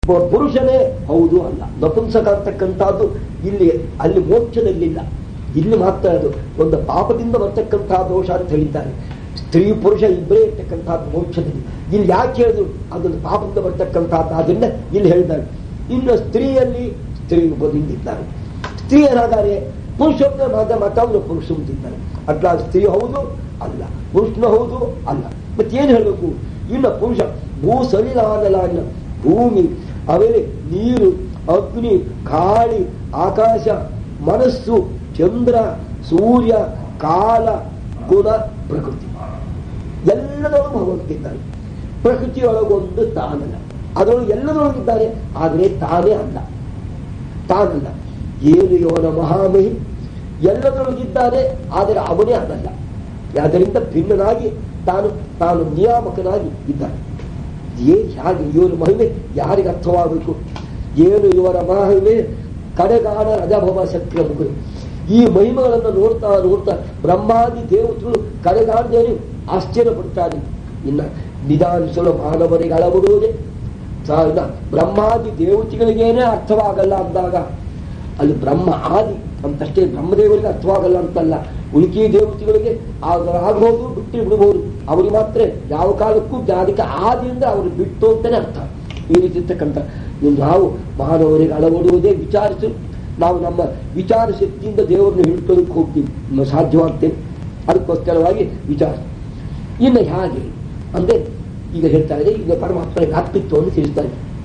ಒಬ್ಬ ಪುರುಷನೇ ಹೌದು ಅಲ್ಲ ನಪುಂಸಕ ಅಂತಕ್ಕಂಥದ್ದು ಇಲ್ಲಿ ಅಲ್ಲಿ ಮೋಕ್ಷದಲ್ಲಿಲ್ಲ ಇಲ್ಲಿ ಮಾತ್ರ ಅದು ಒಂದು ಪಾಪದಿಂದ ಬರ್ತಕ್ಕಂತಹ ದೋಷ ಅಂತ ಹೇಳಿದ್ದಾರೆ ಸ್ತ್ರೀ ಪುರುಷ ಇಬ್ಬರೇ ಇರ್ತಕ್ಕಂಥದ್ದು ಮೋಕ್ಷದಲ್ಲಿ ಇಲ್ಲಿ ಯಾಕೆ ಹೇಳಿದ್ರು ಅದೊಂದು ಪಾಪದಿಂದ ಬರ್ತಕ್ಕಂಥದ್ದು ಅದನ್ನ ಇಲ್ಲಿ ಹೇಳಿದ್ದಾರೆ ಇನ್ನು ಸ್ತ್ರೀಯಲ್ಲಿ ಸ್ತ್ರೀ ಬಂದಿದ್ದಾರೆ ಸ್ತ್ರೀಯರಾದರೆ ಪುರುಷೋತ್ತರ ಮಾತ್ರ ಮತ್ತೊಂದು ಪುರುಷ ಅಂತಿದ್ದಾರೆ ಅಟ್ಲ ಸ್ತ್ರೀ ಹೌದು ಅಲ್ಲ ಪುರುಷನ ಹೌದು ಅಲ್ಲ ಮತ್ತೇನು ಹೇಳಬೇಕು ಇನ್ನು ಪುರುಷ ಭೂ ಸಲಿಲಾದಲಾನ ಭೂಮಿ ಆಮೇಲೆ ನೀರು ಅಗ್ನಿ ಗಾಳಿ ಆಕಾಶ ಮನಸ್ಸು ಚಂದ್ರ ಸೂರ್ಯ ಕಾಲ ಗುಣ ಪ್ರಕೃತಿ ಎಲ್ಲದರೊಳಗೂ ಭಗವಂತಿದ್ದಾನೆ ಪ್ರಕೃತಿಯೊಳಗೊಂದು ತಾನಲ್ಲ ಅದರೊಳಗೆ ಎಲ್ಲದರೊಳಗಿದ್ದಾನೆ ಆದರೆ ತಾನೇ ಅಲ್ಲ ತಾನಲ್ಲ ಏನು ಯೋನ ಮಹಾಮಹಿ ಎಲ್ಲದರೊಳಗಿದ್ದಾನೆ ಆದರೆ ಅವನೇ ಅದಲ್ಲ ಅದರಿಂದ ಭಿನ್ನನಾಗಿ ತಾನು ತಾನು ನಿಯಾಮಕನಾಗಿ ಇದ್ದಾನೆ ಏ ಹೇಗೆ ಇವರ ಮಹಿಮೆ ಯಾರಿಗೆ ಅರ್ಥವಾಗಬೇಕು ಏನು ಇವರ ಮಹಿಮೆ ಕಡೆಗಾಣ ರಜಭವ ಸತ್ಯ ಮುಗುರು ಈ ಮಹಿಮೆಗಳನ್ನು ನೋಡ್ತಾ ನೋಡ್ತಾ ಬ್ರಹ್ಮಾದಿ ದೇವತೆಗಳು ಕಡೆಗಾಣದೇನೆ ಆಶ್ಚರ್ಯ ಪಡ್ತಾರೆ ಇನ್ನ ನಿಧಾನಿಸಲು ಮಾನವರಿಗೆ ಅಳಬಿಡುವುದೇ ಇನ್ನ ಬ್ರಹ್ಮಾದಿ ದೇವತೆಗಳಿಗೇನೆ ಅರ್ಥವಾಗಲ್ಲ ಅಂದಾಗ ಅಲ್ಲಿ ಬ್ರಹ್ಮ ಆದಿ ಅಂತಷ್ಟೇ ಬ್ರಹ್ಮದೇವರಿಗೆ ಅರ್ಥವಾಗಲ್ಲ ಅಂತಲ್ಲ ಉಳಿಕೆ ದೇವತೆಗಳಿಗೆ ಆಗಬಹುದು ಬಿಟ್ಟು ಬಿಡಬಹುದು ಅವ್ರಿಗೆ ಮಾತ್ರ ಯಾವ ಕಾಲಕ್ಕೂ ಜಾತಿಕ ಆದಿಯಿಂದ ಅವರು ಬಿಟ್ಟು ಅಂತಾನೆ ಅರ್ಥ ಈ ರೀತಿ ಇರ್ತಕ್ಕಂಥ ನಾವು ಮಾನವರಿಗೆ ಅಳವಡುವುದೇ ವಿಚಾರಿಸು ನಾವು ನಮ್ಮ ವಿಚಾರ ಶಕ್ತಿಯಿಂದ ದೇವರನ್ನು ಹಿಡ್ಕೊಳ್ಳೋಕೆ ಹೋಗ್ತೀವಿ ನಾವು ಸಾಧ್ಯವಾಗ್ತೇವೆ ಅದಕ್ಕೋಸ್ಕರವಾಗಿ ವಿಚಾರ ಇನ್ನು ಹೇಗೆ ಅಂದ್ರೆ ಈಗ ಹೇಳ್ತಾ ಇದೆ ಈಗ ಪರಮಾತ್ಮನ ವ್ಯಾಪ್ತಿತ್ವವನ್ನು ತಿಳಿಸ್ತಾರೆ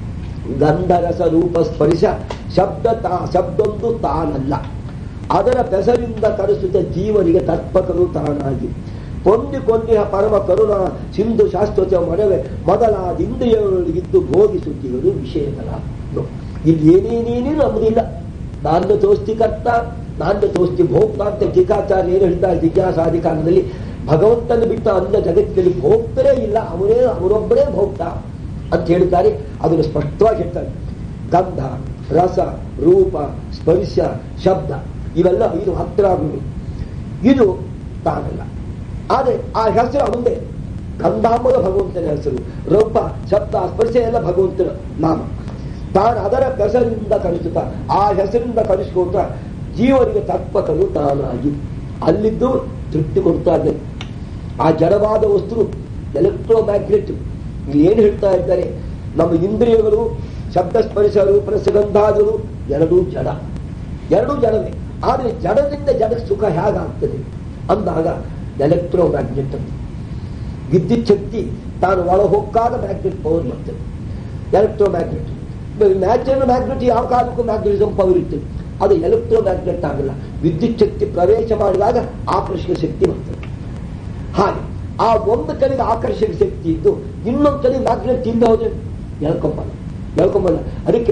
ಗಂಧರಸ ರೂಪ ಸ್ಪರ್ಶ ಶಬ್ದ ತಾ ಶಬ್ದೊಂದು ತಾನಲ್ಲ ಅದರ ಬೆಸರಿಂದ ಕರೆಸುತ್ತ ಜೀವನಿಗೆ ತರ್ಪಕನು ತಾನಾಗಿ ಹೊಂದಿಕೊಂಡಿಹ ಪರಮ ಕರುಣ ಸಿಂಧು ಶಾಶ್ವತ ಮನವೇ ಮೊದಲಾದ ಇಂದ್ರಿಯಗಳಿಗಿದ್ದು ಭೋಗಿಸುತ್ತಿಗಳು ವಿಷಯಗಳ ಇಲ್ಲಿ ಏನೇನೇನೇ ನಮ್ಮದಿಲ್ಲ ನಾಣ್ಯ ತೋಸ್ತಿ ಕರ್ತ ನಾಣ್ಯ ತೋಸ್ತಿ ಭೋಕ್ತ ಅಂತ ಟೀಕಾಚಾರ್ಯ ಏನು ಹೇಳ್ತಾರೆ ಜಿಜ್ಞಾಸಾದಿ ಕಾಲದಲ್ಲಿ ಭಗವಂತನ ಬಿಟ್ಟ ಅನ್ಯ ಜಗತ್ತಿನಲ್ಲಿ ಭೋಕ್ತರೇ ಇಲ್ಲ ಅವರೇ ಅವರೊಬ್ಬರೇ ಭೋಕ್ತ ಅಂತ ಹೇಳ್ತಾರೆ ಅದನ್ನು ಸ್ಪಷ್ಟವಾಗಿ ಹೇಳ್ತಾರೆ ಗಂಧ ರಸ ರೂಪ ಸ್ಪರ್ಶ ಶಬ್ದ ಇವೆಲ್ಲ ಇದು ಹತ್ತಿರ ಆಗುವುದು ಇದು ತಾನಲ್ಲ ಆದರೆ ಆ ಹೆಸರು ಅವಂದೇ ಗಂಧಾಂಬದ ಭಗವಂತನ ಹೆಸರು ರೂಪ ಶಬ್ದ ಸ್ಪರ್ಶ ಎಲ್ಲ ಭಗವಂತನ ನಾಮ ತಾನು ಅದರ ಹೆಸರಿನಿಂದ ಕಲಿಸುತ್ತಾ ಆ ಹೆಸರಿಂದ ಕಲಿಸ್ಕೊತ ಜೀವನಿಗೆ ತತ್ಪಕನು ತಾನಾಗಿ ಅಲ್ಲಿದ್ದು ತೃಪ್ತಿ ಕೊಡ್ತಾ ಇದ್ದಾನೆ ಆ ಜಡವಾದ ವಸ್ತು ಎಲೆಕ್ಟ್ರೋ ಮ್ಯಾಗ್ನೆಟ್ ಇಲ್ಲಿ ಏನು ಹೇಳ್ತಾ ಇದ್ದಾರೆ ನಮ್ಮ ಇಂದ್ರಿಯಗಳು ಶಬ್ದ ಸ್ಪರ್ಶ ರೂಪ ಸುಗಂಧಾದಿಗಳು ಎರಡೂ ಜಡ ಎರಡೂ ಜಡವೇ ಆದರೆ ಜಡದಿಂದ ಜಡಕ್ಕೆ ಸುಖ ಹೇಗಾಗ್ತದೆ ಅಂದಾಗ ಎಲೆಕ್ಟ್ರೋ ಮ್ಯಾಗ್ನೆಟ್ ಅಂತ ವಿದ್ಯುತ್ ಶಕ್ತಿ ತಾನು ಒಳ ಹೊಕ್ಕಾಗ ಮ್ಯಾಗ್ನೆಟ್ ಪವರ್ ಬರ್ತದೆ ಎಲೆಕ್ಟ್ರೋ ಮ್ಯಾಗ್ನೆಟ್ ನ್ಯಾಚುರಲ್ ಮ್ಯಾಗ್ನೆಟ್ ಯಾವ ಕಾಲಕ್ಕೂ ಮ್ಯಾಗ್ನೆಟಿಸಮ್ ಪವರ್ ಇರ್ತದೆ ಅದು ಎಲೆಕ್ಟ್ರೋ ಮ್ಯಾಗ್ನೆಟ್ ಆಗಲ್ಲ ವಿದ್ಯುತ್ ಶಕ್ತಿ ಪ್ರವೇಶ ಮಾಡಿದಾಗ ಆಕರ್ಷಕ ಶಕ್ತಿ ಬರ್ತದೆ ಹಾಗೆ ಆ ಒಂದು ಕಡೆಗೆ ಆಕರ್ಷಕ ಶಕ್ತಿ ಇದ್ದು ಇನ್ನೊಂದು ಕಡೆ ಮ್ಯಾಗ್ನೆಟ್ ಇಂದ ಹೋದ್ರೆ ಎಳ್ಕೊಂಬಲ್ಲ ಎಳ್ಕೊಂಬಲ್ಲ ಅದಕ್ಕೆ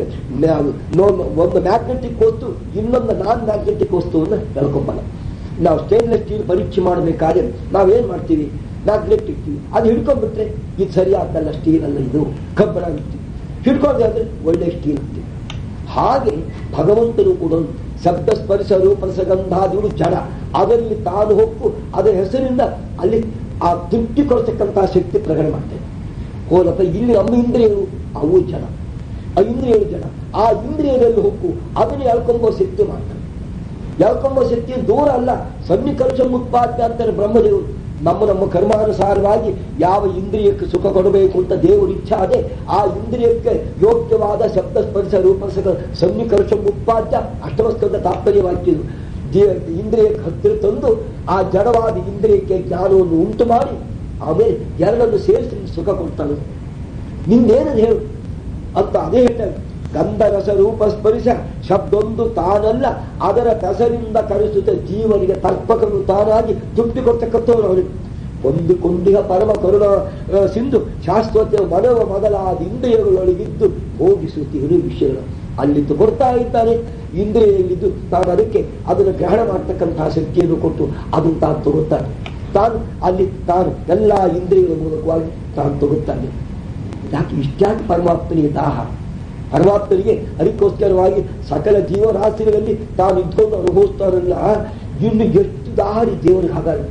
ಒಂದು ಮ್ಯಾಗ್ನೆಟಿಕ್ ವಸ್ತು ಇನ್ನೊಂದು ನಾನ್ ಮ್ಯಾಗ್ನೆಟಿಕ್ ವಸ್ತುವನ್ನು ಎಳ್ಕೊಂಬಲ್ಲ ನಾವು ಸ್ಟೇನ್ಲೆಸ್ ಸ್ಟೀಲ್ ಪರೀಕ್ಷೆ ಮಾಡಬೇಕಾದ್ರೆ ನಾವೇನ್ ಮಾಡ್ತೀವಿ ಮ್ಯಾಗ್ನೆಟ್ ಇಡ್ತೀವಿ ಅದು ಹಿಡ್ಕೊಂಡ್ಬಿಟ್ರೆ ಇದು ಸರಿಯಾದಲ್ಲ ಸ್ಟೀಲ್ ಅಲ್ಲ ಇದು ಕಬ್ಬಣ ಇರ್ತೀವಿ ಹಿಡ್ಕೊಂಡ್ರೆ ಅಂದ್ರೆ ಒಳ್ಳೆ ಸ್ಟೀಲ್ ಅಂತೀವಿ ಹಾಗೆ ಭಗವಂತನು ಕೂಡ ಶಬ್ದ ಸ್ಪರ್ಶ ರೂಪ ಸಗಂಧಾದಿಗಳು ಜಡ ಅದರಲ್ಲಿ ತಾನು ಹೊಕ್ಕು ಅದರ ಹೆಸರಿಂದ ಅಲ್ಲಿ ಆ ತೃಪ್ತಿ ಕೊಡ್ತಕ್ಕಂತಹ ಶಕ್ತಿ ಪ್ರಕಟ ಮಾಡ್ತೇವೆ ಹೋದಪ್ಪ ಇಲ್ಲಿ ನಮ್ಮ ಇಂದ್ರಿಯಗಳು ಅವು ಜಡ ಆ ಇಂದ್ರಿಯಗಳು ಜಡ ಆ ಇಂದ್ರಿಯದಲ್ಲಿ ಹೊಕ್ಕು ಅದನ್ನು ಎಳ್ಕೊಂಬೋ ಶಕ್ತಿ ಮಾಡ್ತಾರೆ ಎಳ್ಕೊಂಬೋ ಶಕ್ತಿ ದೂರ ಅಲ್ಲ ಸನ್ನಿಕರ್ಷ ಉತ್ಪಾದ್ಯ ಅಂತಾರೆ ಬ್ರಹ್ಮದೇವರು ನಮ್ಮ ನಮ್ಮ ಕರ್ಮಾನುಸಾರವಾಗಿ ಯಾವ ಇಂದ್ರಿಯಕ್ಕೆ ಸುಖ ಕೊಡಬೇಕು ಅಂತ ದೇವರು ಇಚ್ಛೆ ಅದೇ ಆ ಇಂದ್ರಿಯಕ್ಕೆ ಯೋಗ್ಯವಾದ ಶಬ್ದ ಸ್ಪರ್ಶ ರೂಪಸಕ ಸನ್ನಿಕರ್ಷ ಉತ್ಪಾದ್ಯ ಅಷ್ಟಮಸ್ಕಂದ ತಾತ್ಪರ್ಯವಾಕ್ಯದು ಇಂದ್ರಿಯಕ್ಕೆ ಹತ್ತಿರ ತಂದು ಆ ಜಡವಾದ ಇಂದ್ರಿಯಕ್ಕೆ ಜ್ಞಾನವನ್ನು ಉಂಟು ಮಾಡಿ ಆಮೇಲೆ ಎರಡನ್ನು ಸೇರಿಸಿ ಸುಖ ಕೊಡ್ತಾನೆ ನಿಂದೇನದು ಹೇಳು ಅಂತ ಅದೇ ಹೇಳ್ತಾರೆ ಗಂಧರಸ ರೂಪ ಸ್ಪರ್ಶ ಶಬ್ದೊಂದು ತಾನಲ್ಲ ಅದರ ಕಸರಿಂದ ಕರೆಸುತ್ತ ಜೀವನಿಗೆ ತರ್ಪಕನು ತಾನಾಗಿ ತೃಪ್ತಿ ಕೊಡ್ತಕ್ಕಂಥವ್ರು ಅವರಿಗೆ ಒಂದು ಕೊಂಡಿಗ ಪರಮ ಕರುಣ ಸಿಂಧು ಶಾಶ್ವತ ಮನವ ಮೊದಲಾದ ಇಂದ್ರಿಯಗಳೊಳಗಿದ್ದು ಭೋಗಿಸುತ್ತಿರುವ ವಿಷಯಗಳು ಅಲ್ಲಿದ್ದು ಕೊಡ್ತಾ ಇದ್ದಾನೆ ಇಂದ್ರಿಯಲ್ಲಿದ್ದು ತಾನು ಅದಕ್ಕೆ ಅದನ್ನು ಗ್ರಹಣ ಮಾಡ್ತಕ್ಕಂತಹ ಶಕ್ತಿಯನ್ನು ಕೊಟ್ಟು ಅದನ್ನು ತಾನು ತಗೋತಾನೆ ತಾನು ಅಲ್ಲಿ ತಾನು ಎಲ್ಲ ಇಂದ್ರಿಯಗಳ ಮೂಲಕವಾಗಿ ತಾನು ತಗೋತಾನೆ ಯಾಕೆ ಇಷ್ಟ್ಯಾಕೆ ಪರಮಾತ್ಮನಿಗೆ ದಾಹ ಪರಮಾತ್ಮನಿಗೆ ಅದಕ್ಕೋಸ್ಕರವಾಗಿ ಸಕಲ ಜೀವರಾಶಿಗಳಲ್ಲಿ ತಾನು ಇದ್ಕೊಂಡು ಅನುಭವಿಸ್ತಾನಲ್ಲ ಇನ್ನು ಎಷ್ಟು ದಾರಿ ದೇವರಿಗೆ ಹಾಗಾದ್ರೆ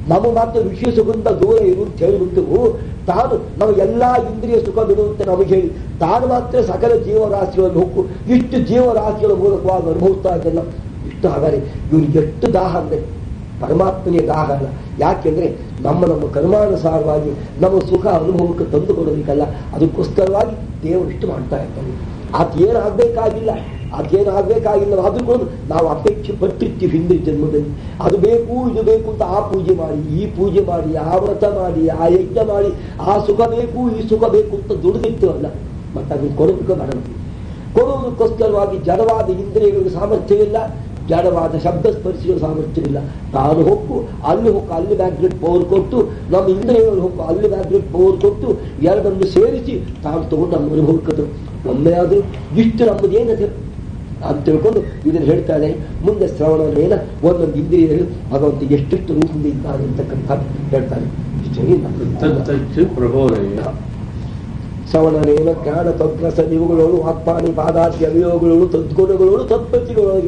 ನಮ್ಮ ಮಾತ್ರ ವಿಷಯ ಸುಖದಿಂದ ದೂರ ಇರು ಅಂತ ಹೇಳಿಬಿಟ್ಟು ತಾನು ನಾವು ಎಲ್ಲಾ ಇಂದ್ರಿಯ ಸುಖ ಬಿಡು ಅಂತ ನಮಗೆ ಹೇಳಿ ತಾನು ಮಾತ್ರ ಸಕಲ ಜೀವರಾಶಿಗಳನ್ನು ಹೊಕ್ಕು ಇಷ್ಟು ಜೀವರಾಶಿಗಳ ಮೂಲಕವಾಗಿ ಅನುಭವಿಸ್ತಾ ಇದ್ದಲ್ಲ ಇಷ್ಟು ಹಾಗಾದ್ರೆ ಇವ್ರಿಗೆ ಎಷ್ಟು ದಾಹ ಅಂದ್ರೆ ಪರಮಾತ್ಮನಿಗೆ ದಾಹ ಅಲ್ಲ ಯಾಕೆಂದ್ರೆ ನಮ್ಮ ನಮ್ಮ ಕರ್ಮಾನುಸಾರವಾಗಿ ನಮ್ಮ ಸುಖ ಅನುಭವಕ್ಕೆ ತಂದು ಕೊಡೋದಕ್ಕಲ್ಲ ಅದಕ್ಕೋಸ್ಕರವಾಗಿ ದೇವರು ಇಷ್ಟು ಮಾಡ್ತಾ ಇರ್ತಾನೆ ಅದೇನಾಗಬೇಕಾಗಿಲ್ಲ ಅದೇನಾಗಬೇಕಾಗಿಲ್ಲ ಆದ್ರೂ ಕೂಡ ನಾವು ಅಪೇಕ್ಷೆ ಪಟ್ಟಿರ್ತೀವಿ ಹಿಂದಿನ ಜನ್ಮದಲ್ಲಿ ಅದು ಬೇಕು ಇದು ಬೇಕು ಅಂತ ಆ ಪೂಜೆ ಮಾಡಿ ಈ ಪೂಜೆ ಮಾಡಿ ಆ ವ್ರತ ಮಾಡಿ ಆ ಯಜ್ಞ ಮಾಡಿ ಆ ಸುಖ ಬೇಕು ಈ ಸುಖ ಬೇಕು ಅಂತ ದುಡಿದಿರ್ತೀವಲ್ಲ ಮತ್ತೆ ಅದನ್ನು ಕೊಡೋದಕ್ಕೆ ಬೇಡ ಕೊಡುವುದಕ್ಕೋಸ್ಕರವಾಗಿ ಜಡವಾದ ಇಂದ್ರಿಯಗಳಿಗೆ ಸಾಮರ್ಥ್ಯವಿಲ್ಲ ಜಡವಾದ ಶಬ್ದ ಸ್ಪರ್ಶಿಸುವ ಸಾಮರ್ಥ್ಯವಿಲ್ಲ ತಾನು ಹೊಕ್ಕು ಅಲ್ಲಿ ಹೊಕ್ಕು ಅಲ್ಲಿ ಮ್ಯಾಗ್ನೆಟ್ ಪವರ್ ಕೊಟ್ಟು ನಮ್ಮ ಇಂದ್ರಿಯಗಳು ಹೊಕ್ಕು ಅಲ್ಲಿ ಮ್ಯಾಗ್ನೆಟ್ ಪವರ್ ಕೊಟ್ಟು ಎರಡನ್ನು ಸೇರಿಸಿ ತಾನು ತಗೊಂಡು ನಮ್ಮ ಅನುಭವಕ್ಕದು ಒಮ್ಮೆ ಆದರೂ ಇಷ್ಟು ನಮ್ಮದೇನದು ಅಂತ ತಿಳ್ಕೊಂಡು ಇದನ್ನು ಹೇಳ್ತಾ ಇದ್ದಾರೆ ಮುಂದೆ ಶ್ರವಣನೇನ ಒಂದೊಂದು ಇಂದ್ರಿಯಗಳು ಭಗವಂತ ಎಷ್ಟೆಷ್ಟು ರೂಪದಿಂದ ಇದ್ದಾನೆ ಅಂತಕ್ಕಂಥ ಹೇಳ್ತಾನೆ ಇಷ್ಟೇ ತತ್ತಚ್ಚು ಪ್ರಬೋಧಯ ಶ್ರವಣನೇನ ಜ್ಞಾನ ತತ್ವ ಸದಿವುಗಳು ಆತ್ಮಾನಿ ಪಾದಾದ್ಯ ಅವಿಯೋಗಗಳು ತದ್ಗುಣಗಳು ತತ್ಪತಿಗಳು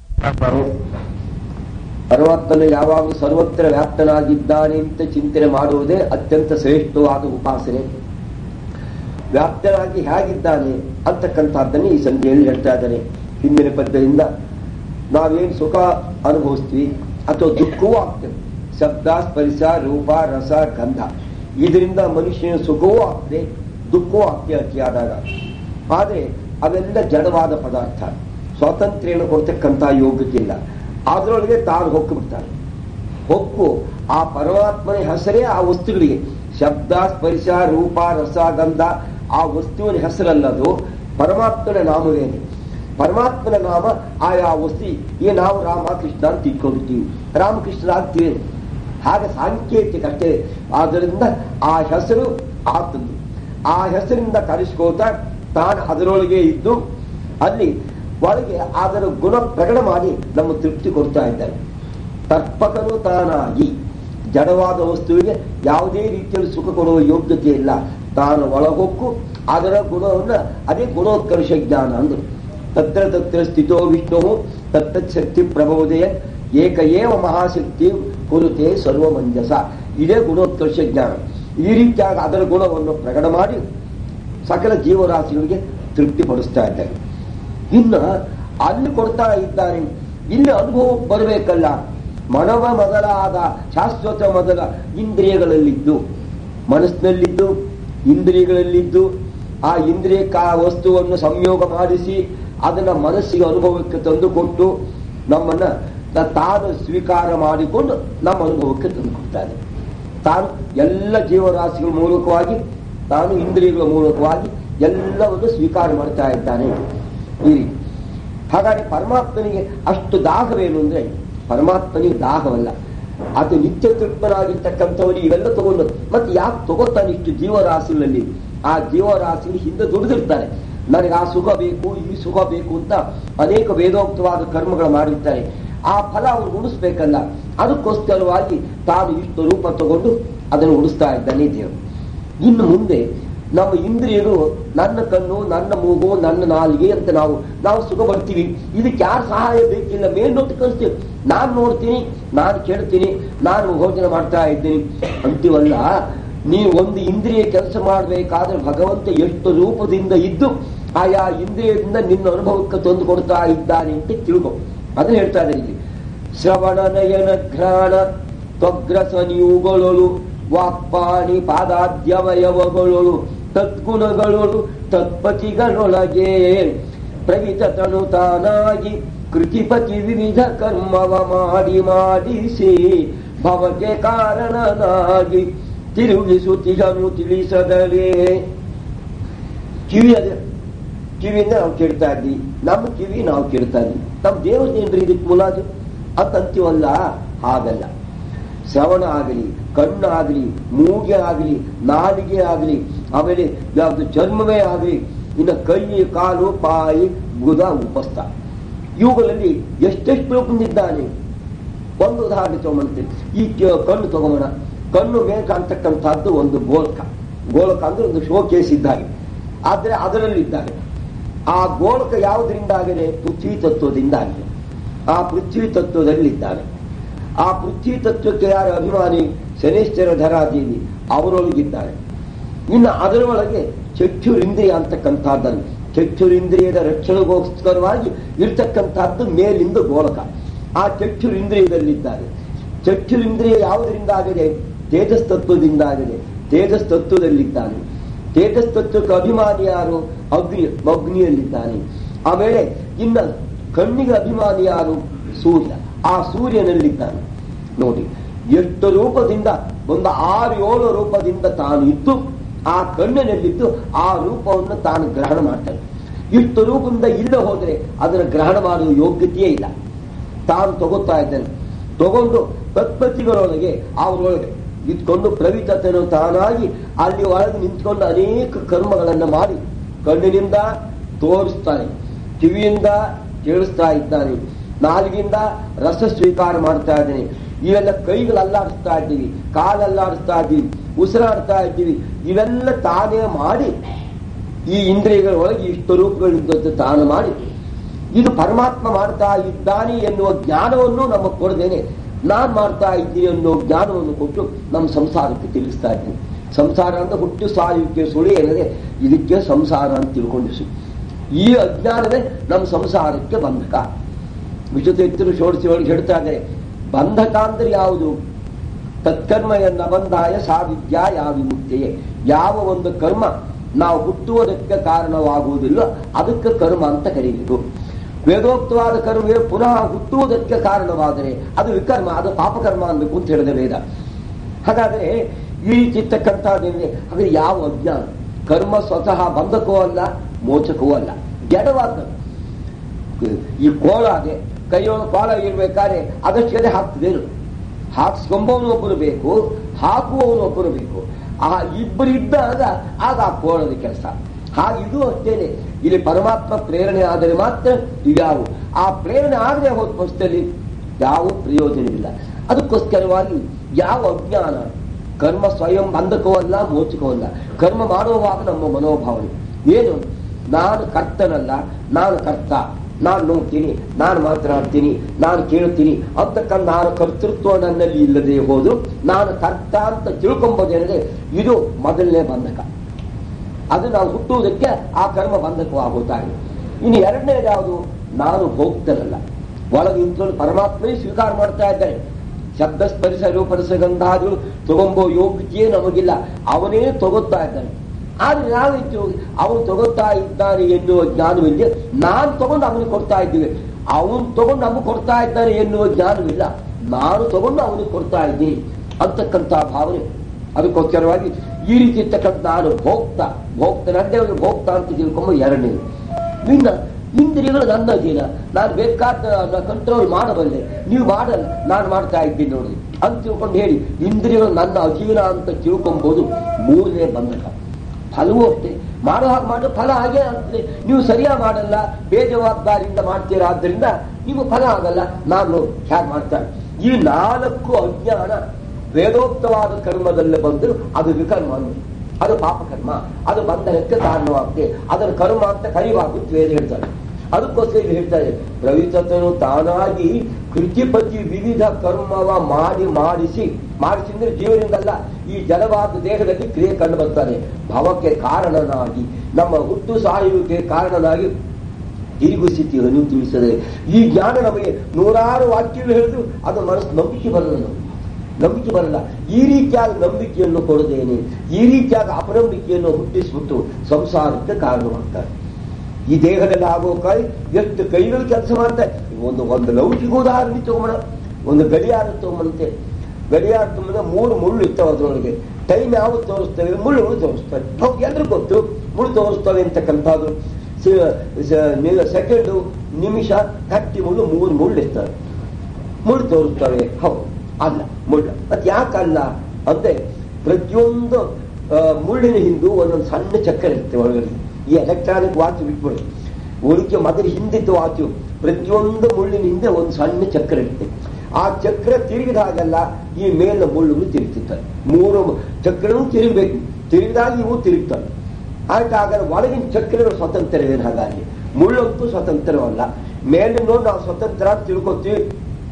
ಪರಮಾತ್ಮನು ಯಾವಾಗಲೂ ಸರ್ವತ್ರ ವ್ಯಾಪ್ತನಾಗಿದ್ದಾನೆ ಅಂತ ಚಿಂತನೆ ಮಾಡುವುದೇ ಅತ್ಯಂತ ಶ್ರೇಷ್ಠವಾದ ಉಪಾಸನೆ ವ್ಯಾಪ್ತನಾಗಿ ಹೇಗಿದ್ದಾನೆ ಅಂತಕ್ಕಂಥದ್ದನ್ನು ಈ ಸಂಧಿಯಲ್ಲಿ ಹೇಳ್ತಾ ಇದ್ದಾನೆ ಹಿಂದಿನ ಪದ್ಯದಿಂದ ನಾವೇನು ಸುಖ ಅನುಭವಿಸ್ತೀವಿ ಅಥವಾ ದುಃಖವೂ ಆಗ್ತದೆ ಶಬ್ದ ಸ್ಪರ್ಶ ರೂಪ ರಸ ಗಂಧ ಇದರಿಂದ ಮನುಷ್ಯನ ಸುಖವೂ ಆಗ್ತದೆ ದುಃಖವೂ ಆಗ್ತದೆ ಅತಿಯಾದಾಗ ಆದರೆ ಅವೆಲ್ಲ ಜಡವಾದ ಪದಾರ್ಥ ಸ್ವಾತಂತ್ರ್ಯನ ಕೊಡ್ತಕ್ಕಂಥ ಯೋಗ್ಯತೆ ಇಲ್ಲ ಅದರೊಳಗೆ ತಾನು ಹೊಕ್ಕು ಬಿಡ್ತಾನೆ ಹೊಕ್ಕು ಆ ಪರಮಾತ್ಮನ ಹೆಸರೇ ಆ ವಸ್ತುಗಳಿಗೆ ಶಬ್ದ ಸ್ಪರ್ಶ ರೂಪ ರಸ ಗಂಧ ಆ ವಸ್ತುವಿನ ಹೆಸರಲ್ಲದು ಪರಮಾತ್ಮನ ನಾಮವೇನೆ ಪರಮಾತ್ಮನ ನಾಮ ಆಯಾ ವಸ್ತು ಈ ನಾವು ರಾಮ ಕೃಷ್ಣ ಅಂತ ಇಟ್ಕೊಂಡಿರ್ತೀವಿ ರಾಮಕೃಷ್ಣ ಆಗ್ತೀವಿ ಹಾಗೆ ಸಾಂಕೇತಿಕ ಅಷ್ಟೇ ಆದ್ದರಿಂದ ಆ ಹೆಸರು ಆತದ್ದು ಆ ಹೆಸರಿಂದ ಕರೆಸ್ಕೋತಾ ತಾನು ಅದರೊಳಗೆ ಇದ್ದು ಅಲ್ಲಿ ಒಳಗೆ ಅದರ ಗುಣ ಪ್ರಕಟ ಮಾಡಿ ನಮ್ಮ ತೃಪ್ತಿ ಕೊಡ್ತಾ ಇದ್ದಾರೆ ತರ್ಪಕನು ತಾನಾಗಿ ಜಡವಾದ ವಸ್ತುವಿಗೆ ಯಾವುದೇ ರೀತಿಯಲ್ಲಿ ಸುಖ ಕೊಡುವ ಯೋಗ್ಯತೆ ಇಲ್ಲ ತಾನು ಒಳಗೊಕ್ಕು ಅದರ ಗುಣವನ್ನ ಅದೇ ಗುಣೋತ್ಕರ್ಷ ಜ್ಞಾನ ಅಂದ್ರು ತತ್ರ ತತ್ರ ಸ್ಥಿತೋ ವಿಷ್ಣು ತತ್ತಚ್ಛಕ್ತಿ ಪ್ರಬೋದಯ ಏಕ ಏವ ಮಹಾಶಕ್ತಿ ಕುರುತೆ ಸರ್ವಮಂಜಸ ಇದೇ ಗುಣೋತ್ಕರ್ಷ ಜ್ಞಾನ ಈ ರೀತಿಯಾಗಿ ಅದರ ಗುಣವನ್ನು ಪ್ರಕಟ ಮಾಡಿ ಸಕಲ ಜೀವರಾಶಿಗಳಿಗೆ ತೃಪ್ತಿ ಪಡಿಸ್ತಾ ಇದ್ದಾರೆ ಇನ್ನು ಅಲ್ಲಿ ಕೊಡ್ತಾ ಇದ್ದಾನೆ ಇಲ್ಲಿ ಅನುಭವ ಬರಬೇಕಲ್ಲ ಮನವ ಮೊದಲಾದ ಶಾಶ್ವತ ಮೊದಲ ಇಂದ್ರಿಯಗಳಲ್ಲಿದ್ದು ಮನಸ್ಸಿನಲ್ಲಿದ್ದು ಇಂದ್ರಿಯಗಳಲ್ಲಿದ್ದು ಆ ಇಂದ್ರಿಯಕ್ಕೆ ಆ ವಸ್ತುವನ್ನು ಸಂಯೋಗ ಮಾಡಿಸಿ ಅದನ್ನ ಮನಸ್ಸಿಗೆ ಅನುಭವಕ್ಕೆ ತಂದುಕೊಟ್ಟು ನಮ್ಮನ್ನ ತ- ತಾನು ಸ್ವೀಕಾರ ಮಾಡಿಕೊಂಡು ನಮ್ಮ ಅನುಭವಕ್ಕೆ ತಂದುಕೊಡ್ತಾನೆ ತಾನು ಎಲ್ಲ ಜೀವರಾಶಿಗಳ ಮೂಲಕವಾಗಿ ತಾನು ಇಂದ್ರಿಯಗಳ ಮೂಲಕವಾಗಿ ಎಲ್ಲವನ್ನು ಸ್ವೀಕಾರ ಮಾಡ್ತಾ ಇದ್ದಾನೆ ಈ ರೀತಿ ಹಾಗಾಗಿ ಪರಮಾತ್ಮನಿಗೆ ಅಷ್ಟು ದಾಹವೇನು ಅಂದ್ರೆ ಪರಮಾತ್ಮನಿಗೆ ದಾಹವಲ್ಲ ಅದು ನಿತ್ಯ ತೃಪ್ತನಾಗಿರ್ತಕ್ಕಂಥವನಿಗೆ ಇವೆಲ್ಲ ತಗೊಂಡು ಮತ್ತೆ ಯಾಕೆ ತಗೋತಾನೆ ಇಷ್ಟು ಜೀವರಾಶಿಗಳಲ್ಲಿ ಆ ಜೀವರಾಶಿಗಳು ಹಿಂದೆ ದುಡಿದಿರ್ತಾರೆ ನನಗೆ ಆ ಸುಖ ಬೇಕು ಈ ಸುಖ ಬೇಕು ಅಂತ ಅನೇಕ ವೇದೋಕ್ತವಾದ ಕರ್ಮಗಳು ಮಾಡಿರ್ತಾರೆ ಆ ಫಲ ಅವನು ಉಣಿಸ್ಬೇಕಲ್ಲ ಅದಕ್ಕೋಸ್ಕರವಾಗಿ ತಾನು ಇಷ್ಟು ರೂಪ ತಗೊಂಡು ಅದನ್ನು ಉಳಿಸ್ತಾ ಇದ್ದಾನೆ ದೇವರು ಇನ್ನು ಮುಂದೆ ನಮ್ಮ ಇಂದ್ರಿಯಗಳು ನನ್ನ ಕಣ್ಣು ನನ್ನ ಮೂಗು ನನ್ನ ನಾಲಿಗೆ ಅಂತ ನಾವು ನಾವು ಸುಖ ಬರ್ತೀವಿ ಇದಕ್ಕೆ ಯಾರ ಸಹಾಯ ಬೇಕಿಲ್ಲ ಮೇಲ್ನೋಟಕ್ಕೆ ಕಳಿಸ್ತೀವಿ ನಾನು ನೋಡ್ತೀನಿ ನಾನು ಕೇಳ್ತೀನಿ ನಾನು ಭೋಜನ ಮಾಡ್ತಾ ಇದ್ದೀನಿ ಅಂತೀವಲ್ಲ ನೀವು ಒಂದು ಇಂದ್ರಿಯ ಕೆಲಸ ಮಾಡಬೇಕಾದ್ರೆ ಭಗವಂತ ಎಷ್ಟು ರೂಪದಿಂದ ಇದ್ದು ಆಯಾ ಇಂದ್ರಿಯದಿಂದ ನಿನ್ನ ಅನುಭವಕ್ಕೆ ತಂದು ಕೊಡ್ತಾ ಇದ್ದಾನೆ ಅಂತ ತಿಳ್ಕೊ ಅದನ್ನ ಹೇಳ್ತಾ ಇದ್ದಾರೆ ಇಲ್ಲಿ ಶ್ರವಣ ನಯನ ಘ್ರಾಣ ತ್ವಗ್ರಸ ನೀವುಗಳು ವಾಕ್ಪಾಣಿ ಪಾದಾದ್ಯವಯವಗಳು ತದ್ಗುಣಗಳು ತತ್ಪತಿಗಳೊಳಗೆ ಪ್ರವಿತತನು ತಾನಾಗಿ ಕೃತಿಪತಿ ವಿವಿಧ ಕರ್ಮವ ಮಾಡಿ ಮಾಡಿಸಿ ಭವಕ್ಕೆ ಕಾರಣನಾಗಿ ತಿರುಗಿಸುತ್ತಿಗನು ತಿಳಿಸದಲೇ ಕಿವಿ ಅದೇ ಕಿವಿಯಿಂದ ನಾವು ಕೇಳ್ತಾ ಇದ್ವಿ ನಮ್ಮ ಕಿವಿ ನಾವು ಕೇಳ್ತಾ ಇದ್ವಿ ನಮ್ಮ ದೇವ್ರ ಏನ್ರಿ ಇದಕ್ಕೆ ಮುಲಾಜು ಅಂತ ಅಂತೀವಲ್ಲ ಹಾಗಲ್ಲ ಶ್ರವಣ ಆಗಲಿ ಕಣ್ಣು ಆಗಲಿ ಮೂಗೆ ಆಗಲಿ ನಾಲಿಗೆ ಆಗಲಿ ಆಮೇಲೆ ಯಾವುದು ಚರ್ಮವೇ ಆಗಲಿ ಇನ್ನು ಕೈ ಕಾಲು ಬಾಯಿ ಗುದ ಉಪಸ್ಥ ಇವುಗಳಲ್ಲಿ ಎಷ್ಟೆಷ್ಟು ರೂಪದಿಂದಿದ್ದಾನೆ ಒಂದು ಉದಾಹರಣೆ ತಗೊಂಡ್ಬಂತೀವಿ ಈ ಕ- ಕಣ್ಣು ತಗೊಂಬೋಣ ಕಣ್ಣು ಮೇಲೆ ಕಾಣ್ತಕ್ಕಂಥದ್ದು ಒಂದು ಗೋಳಕ ಗೋಳಕ ಅಂದ್ರೆ ಒಂದು ಶೋಕೇಸ್ ಇದ್ದಾಗೆ ಆದ್ರೆ ಅದರಲ್ಲಿದ್ದಾನೆ ಆ ಗೋಳಕ ಯಾವುದರಿಂದ ಆಗಿದೆ ಪೃಥ್ವಿ ತತ್ವದಿಂದ ಆಗಿದೆ ಆ ಪೃಥ್ವಿ ತತ್ವದಲ್ಲಿದ್ದಾನೆ ಆ ಪೃಥ್ವಿ ತತ್ವಕ್ಕೆ ಯಾರು ಅಭಿಮಾನಿ ಶನೇಶ್ವರ ಧರಾದೇವಿ ಅವರೊಳಗಿದ್ದಾರೆ ಇನ್ನು ಅದರ ಒಳಗೆ ಚಕ್ಷುರಿಂದ್ರಿಯ ಅಂತಕ್ಕಂಥದ್ದನ್ನು ಚಕ್ಷುರಿಂದ್ರಿಯದ ರಕ್ಷಣೆಗೋಸ್ಕರವಾಗಿ ಇರ್ತಕ್ಕಂಥದ್ದು ಮೇಲಿಂದ ಗೋಳಕ ಆ ಚಕ್ಷುರಿಂದ್ರಿಯದಲ್ಲಿದ್ದಾರೆ ಚಕ್ಷುರಿಂದ್ರಿಯ ಯಾವುದರಿಂದ ಆಗಿದೆ ತೇಜಸ್ ತತ್ವದಿಂದ ಆಗಿದೆ ತೇಜಸ್ ತತ್ವದಲ್ಲಿದ್ದಾನೆ ತೇಜಸ್ ತತ್ವಕ್ಕೆ ಅಭಿಮಾನಿ ಯಾರು ಅಗ್ನಿ ಅಗ್ನಿಯಲ್ಲಿದ್ದಾನೆ ಆಮೇಲೆ ಇನ್ನ ಕಣ್ಣಿಗೆ ಅಭಿಮಾನಿ ಯಾರು ಸೂರ್ಯ ಆ ಸೂರ್ಯನಲ್ಲಿದ್ದಾನೆ ನೋಡಿ ಎಷ್ಟು ರೂಪದಿಂದ ಒಂದು ಆರು ಏಳು ರೂಪದಿಂದ ತಾನು ಇದ್ದು ಆ ಕಣ್ಣಿನಲ್ಲಿದ್ದು ಆ ರೂಪವನ್ನು ತಾನು ಗ್ರಹಣ ಮಾಡ್ತಾನೆ ಇಷ್ಟು ರೂಪದಿಂದ ಇಲ್ಲದೆ ಹೋದ್ರೆ ಅದರ ಗ್ರಹಣ ಮಾಡುವ ಯೋಗ್ಯತೆಯೇ ಇಲ್ಲ ತಾನು ತಗೋತಾ ಇದ್ದಾನೆ ತಗೊಂಡು ತತ್ಪತಿಗಳೊಳಗೆ ಅವರೊಳಗೆ ಇದ್ಕೊಂಡು ಪ್ರವಿತತನು ತಾನಾಗಿ ಅಲ್ಲಿ ಒಳಗೆ ನಿಂತ್ಕೊಂಡು ಅನೇಕ ಕರ್ಮಗಳನ್ನು ಮಾಡಿ ಕಣ್ಣಿನಿಂದ ತೋರಿಸ್ತಾನೆ ಕಿವಿಯಿಂದ ಕೇಳಿಸ್ತಾ ಇದ್ದಾನೆ ನಾಲಿಗಿಂದ ರಸ ಸ್ವೀಕಾರ ಮಾಡ್ತಾ ಇದ್ದಾನೆ ಇವೆಲ್ಲ ಕೈಗಳು ಅಲ್ಲಾಡಿಸ್ತಾ ಇದ್ದೀವಿ ಕಾಲಲ್ಲಾಡಿಸ್ತಾ ಇದ್ದೀವಿ ಉಸಿರಾಡ್ತಾ ಇದ್ದೀವಿ ಇವೆಲ್ಲ ತಾನೇ ಮಾಡಿ ಈ ಇಂದ್ರಿಯಗಳ ಒಳಗೆ ಇಷ್ಟು ರೂಪಗಳಿದ್ದದ್ದು ತಾನು ಮಾಡಿ ಇದು ಪರಮಾತ್ಮ ಮಾಡ್ತಾ ಇದ್ದಾನೆ ಎನ್ನುವ ಜ್ಞಾನವನ್ನು ನಮಗೆ ಕೊಡದೇನೆ ನಾನ್ ಮಾಡ್ತಾ ಇದ್ದೀನಿ ಅನ್ನೋ ಜ್ಞಾನವನ್ನು ಕೊಟ್ಟು ನಮ್ಮ ಸಂಸಾರಕ್ಕೆ ತಿಳಿಸ್ತಾ ಇದ್ದೀನಿ ಸಂಸಾರ ಅಂದ್ರೆ ಹುಟ್ಟು ಸಾಯುವಿಕೆ ಸುಳಿ ಏನದೆ ಇದಕ್ಕೆ ಸಂಸಾರ ಅಂತ ತಿಳ್ಕೊಂಡಿಸು ಈ ಅಜ್ಞಾನವೇ ನಮ್ಮ ಸಂಸಾರಕ್ಕೆ ಬಂಧಕ ವಿಶ್ವತೇತ್ರು ಷೋಡಿಸಿ ಒಳಗೆ ಹೇಳ್ತಾ ಇದ್ದಾರೆ ಬಂಧಕ ಅಂದ್ರೆ ಯಾವುದು ತತ್ಕರ್ಮ ಎನ್ನ ಬಂಧಾಯ ಸಾ ವಿದ್ಯಾ ಯಾವ ವಿಮುಕ್ತಿಯೇ ಯಾವ ಒಂದು ಕರ್ಮ ನಾವು ಹುಟ್ಟುವುದಕ್ಕೆ ಕಾರಣವಾಗುವುದಿಲ್ಲ ಅದಕ್ಕೆ ಕರ್ಮ ಅಂತ ಕರೀಬೇಕು ವೇದೋಕ್ತವಾದ ಕರ್ಮವೇ ಪುನಃ ಹುಟ್ಟುವುದಕ್ಕೆ ಕಾರಣವಾದರೆ ಅದು ವಿಕರ್ಮ ಅದು ಪಾಪಕರ್ಮ ಅನ್ಬೇಕು ಅಂತ ಹೇಳಿದೆ ವೇದ ಹಾಗಾದ್ರೆ ಈ ರೀತಿ ಇರ್ತಕ್ಕಂಥದ್ದೇನಿದೆ ಹಾಗೆ ಯಾವ ಅಜ್ಞಾನ ಕರ್ಮ ಸ್ವತಃ ಬಂಧಕವೂ ಅಲ್ಲ ಮೋಚಕವೂ ಅಲ್ಲ ಜಡವಾದ ಈ ಕೋಲಾಗೆ ಕೈಯೊಳಗೆ ಕೋಲ ಇರ್ಬೇಕಾದ್ರೆ ಅದಷ್ಟೇ ಹಾಕ್ತಿದೇನು ಹಾಕ್ಸ್ಕೊಂಬವನು ಒಬ್ಬರು ಬೇಕು ಹಾಕುವವನು ಒಬ್ಬರು ಬೇಕು ಆ ಇಬ್ಬರು ಇದ್ದಾಗ ಆಗ ಆ ಕೋಳದ ಕೆಲಸ ಹಾಗಿದು ಅಷ್ಟೇನೆ ಇಲ್ಲಿ ಪರಮಾತ್ಮ ಪ್ರೇರಣೆ ಆದರೆ ಮಾತ್ರ ಇವ್ಯಾವು ಆ ಪ್ರೇರಣೆ ಆಗದೆ ಹೋದ ಪಕ್ಷದಲ್ಲಿ ಯಾವ ಪ್ರಯೋಜನವಿಲ್ಲ ಅದಕ್ಕೋಸ್ಕರವಾಗಿ ಯಾವ ಅಜ್ಞಾನ ಕರ್ಮ ಸ್ವಯಂ ಬಂಧಕವಲ್ಲ ಮೋಚಕವಲ್ಲ ಕರ್ಮ ಮಾಡುವಾಗ ನಮ್ಮ ಮನೋಭಾವನೆ ಏನು ನಾನು ಕರ್ತನಲ್ಲ ನಾನು ಕರ್ತ ನಾನು ನೋಡ್ತೀನಿ ನಾನು ಮಾತನಾಡ್ತೀನಿ ನಾನು ಕೇಳ್ತೀನಿ ಅಂತಕ್ಕಂಥ ನಾನು ಕರ್ತೃತ್ವ ನನ್ನಲ್ಲಿ ಇಲ್ಲದೆ ಹೋದು ನಾನು ಕರ್ತ ಅಂತ ತಿಳ್ಕೊಂಬೋದೇನಿದೆ ಇದು ಮೊದಲನೇ ಬಂಧಕ ಅದು ನಾವು ಹುಟ್ಟುವುದಕ್ಕೆ ಆ ಕರ್ಮ ಬಂಧಕವಾಗುತ್ತಾ ಇದೆ ಇನ್ನು ಎರಡನೇದು ಯಾವುದು ನಾನು ಹೋಗ್ತಾನಲ್ಲ ಒಳಗೆ ನಿಂತ್ಕೊಂಡು ಪರಮಾತ್ಮನೇ ಸ್ವೀಕಾರ ಮಾಡ್ತಾ ಇದ್ದಾರೆ ಶಬ್ದ ಸ್ಪರಿಸ ರೂಪರಸ ಗಂಧಾದಿಗಳು ತಗೊಂಬೋ ಯೋಗ್ಯತೆಯೇ ನಮಗಿಲ್ಲ ಅವನೇ ತಗೋತಾ ಇದ್ದಾನೆ ಆದ್ರೆ ನಾವಿತ್ತು ಅವನು ತಗೋತಾ ಇದ್ದಾನೆ ಎನ್ನುವ ಜ್ಞಾನವಿದೆ ನಾನು ತಗೊಂಡು ಅವನಿಗೆ ಕೊಡ್ತಾ ಇದ್ದೀವಿ ಅವನು ತಗೊಂಡು ನಮಗೆ ಕೊಡ್ತಾ ಇದ್ದಾನೆ ಎನ್ನುವ ಜ್ಞಾನವಿಲ್ಲ ನಾನು ತಗೊಂಡು ಅವನಿಗೆ ಕೊಡ್ತಾ ಇದ್ದೀನಿ ಅಂತಕ್ಕಂಥ ಭಾವನೆ ಅದಕ್ಕೋಸ್ಕರವಾಗಿ ಈ ರೀತಿ ಇರ್ತಕ್ಕಂಥ ನಾನು ಭೋಕ್ತ ಭೋಕ್ತನದ್ದೇ ಅವನು ಭೋಕ್ತ ಅಂತ ತಿಳ್ಕೊಂಬ ಎರಡನೇದು ಇನ್ನ ಇಂದ್ರಿಯಗಳು ನನ್ನ ಅಧೀನ ನಾನು ಬೇಕಾದ ಕಂಟ್ರೋಲ್ ಮಾಡಬಲ್ಲೆ ನೀವು ಮಾಡಲ್ಲ ನಾನು ಮಾಡ್ತಾ ಇದ್ದೀನಿ ನೋಡಿ ಅಂತ ತಿಳ್ಕೊಂಡು ಹೇಳಿ ಇಂದ್ರಿಯಗಳು ನನ್ನ ಅಧೀನ ಅಂತ ತಿಳ್ಕೊಂಬೋದು ಮೂರನೇ ಬಂಧಕ ಫಲವೂ ಅಷ್ಟೇ ಮಾಡೋ ಹಾಗೆ ಮಾಡೋ ಫಲ ಹಾಗೆ ಆಗ್ತದೆ ನೀವು ಸರಿಯಾಗಿ ಮಾಡಲ್ಲ ಬೇಜವಾಬ್ದಾರಿಯಿಂದ ಮಾಡ್ತೀರಾ ಆದ್ದರಿಂದ ನೀವು ಫಲ ಆಗಲ್ಲ ನಾನು ಹ್ಯಾಗೆ ಮಾಡ್ತಾರೆ ಈ ನಾಲ್ಕು ಅಜ್ಞಾನ ವೇದೋಕ್ತವಾದ ಕರ್ಮದಲ್ಲಿ ಬಂದರೂ ಅದು ವಿಕರ್ಮ ಅನ್ನೋದು. ಅದು ಪಾಪಕರ್ಮ ಅದು ಬಂಧನಕ್ಕೆ ಕಾರಣವಾಗುತ್ತೆ ಅದರ ಕರ್ಮ ಅಂತ ಕರಿವಾಗುತ್ತೆ ವೇದ ಹೇಳ್ತಾರೆ ಅದಕ್ಕೋಸ್ಕರ ಇಲ್ಲಿ ಹೇಳ್ತಾರೆ ಪ್ರವಿತತನು ತಾನಾಗಿ ಕೃತಿಪತಿ ವಿವಿಧ ಕರ್ಮವ ಮಾಡಿ ಮಾಡಿಸಿ ಮಾಡಿಸಿ ಅಂದ್ರೆ ಜೀವನದಲ್ಲ ಈ ಜಲವಾದ ದೇಹದಲ್ಲಿ ಕ್ರಿಯೆ ಕಂಡು ಬರ್ತಾರೆ ಭವಕ್ಕೆ ಕಾರಣನಾಗಿ ನಮ್ಮ ಹುಟ್ಟು ಸಾಯುವಿಕೆ ಕಾರಣನಾಗಿ ತಿರುಗು ಸ್ಥಿತಿಯನ್ನು ತಿಳಿಸದೆ ಈ ಜ್ಞಾನ ನಮಗೆ ನೂರಾರು ವಾಕ್ಯಗಳು ಹೇಳಿದ್ರು ಅದು ಮನಸ್ಸು ನಂಬಿಕೆ ಬರಲ್ಲ ನಮಗೆ ನಂಬಿಕೆ ಬರಲ್ಲ ಈ ರೀತಿಯಾದ ನಂಬಿಕೆಯನ್ನು ಕೊಡದೇನೆ ಈ ರೀತಿಯಾದ ಅಪನಂಬಿಕೆಯನ್ನು ಹುಟ್ಟಿಸ್ಬಿಟ್ಟು ಸಂಸಾರಕ್ಕೆ ಕಾರಣವಾಗ್ತಾರೆ ಈ ದೇಹದಲ್ಲಿ ಆಗೋ ಕೈ ಎಷ್ಟು ಕೈಗಳು ಕೆಲಸ ಮಾಡ್ತಾರೆ ಒಂದು ಒಂದು ಲೌಕಿಕ ಉದಾಹರಣೆ ತಗೊಂಬೋಣ ಒಂದು ಗಡಿಯಾರ ತಗೊಂಬಂತೆ ಗಡಿಯಾರ ತುಂಬ ಮೂರು ಮುಳ್ಳು ಇರ್ತವೆ ಅದರೊಳಗೆ ಟೈಮ್ ಯಾವುದು ತೋರಿಸ್ತವೆ ಮುಳ್ಳುಗಳು ತೋರಿಸ್ತವೆ ಹೌದು ಎಲ್ರಿಗೂ ಗೊತ್ತು ಮುಳ್ಳು ತೋರಿಸ್ತವೆ ಅಂತಕ್ಕಂಥದ್ದು ಸೆಕೆಂಡು ನಿಮಿಷ ಕಟ್ಟಿ ಮುಳ್ಳು ಮೂರು ಮುಳ್ಳು ಇರ್ತವೆ ಮುಳ್ಳು ತೋರಿಸ್ತವೆ ಹೌದು ಅಲ್ಲ ಮುಳ್ಳು ಅದು ಯಾಕಲ್ಲ ಅಂದ್ರೆ ಪ್ರತಿಯೊಂದು ಆ, ಮುಳ್ಳಿನ ಹಿಂದೂ ಒಂದೊಂದು ಸಣ್ಣ ಚಕ್ರ ಇರುತ್ತೆ ಒಳಗಡೆ ಈ ಎಲೆಕ್ಟ್ರಾನಿಕ್ ವಾಚ್ ಬಿಟ್ಬಿಡಿ ಉಳಿಕೆ ಮೊದಲು ಹಿಂದಿದ್ದ ವಾಚು ಪ್ರತಿಯೊಂದು ಮುಳ್ಳಿನ ಹಿಂದೆ ಒಂದು ಸಣ್ಣ ಚಕ್ರ ಇರುತ್ತೆ ಆ ಚಕ್ರ ತಿರುಗಿದ ಹಾಗೆಲ್ಲ ಈ ಮೇಲಿನ ಮುಳ್ಳುಗಳು ತಿರುಗ್ತಿರ್ತವೆ ಮೂರು ಚಕ್ರನೂ ತಿರುಗಬೇಕು ತಿರುಗಿದಾಗ ಇವು ತಿರುಗ್ತವೆ ಆಯ್ತು ಹಾಗಾದ್ರೆ ಒಳಗಿನ ಚಕ್ರಗಳು ಸ್ವತಂತ್ರವೇನು ಹಾಗಾಗಿ ಮುಳ್ಳಂತೂ ಸ್ವತಂತ್ರವಲ್ಲ ಮೇಲಿನ ನೋಡಿ ನಾವು ಸ್ವತಂತ್ರ ಅಂತ ತಿಳ್ಕೊತೀವಿ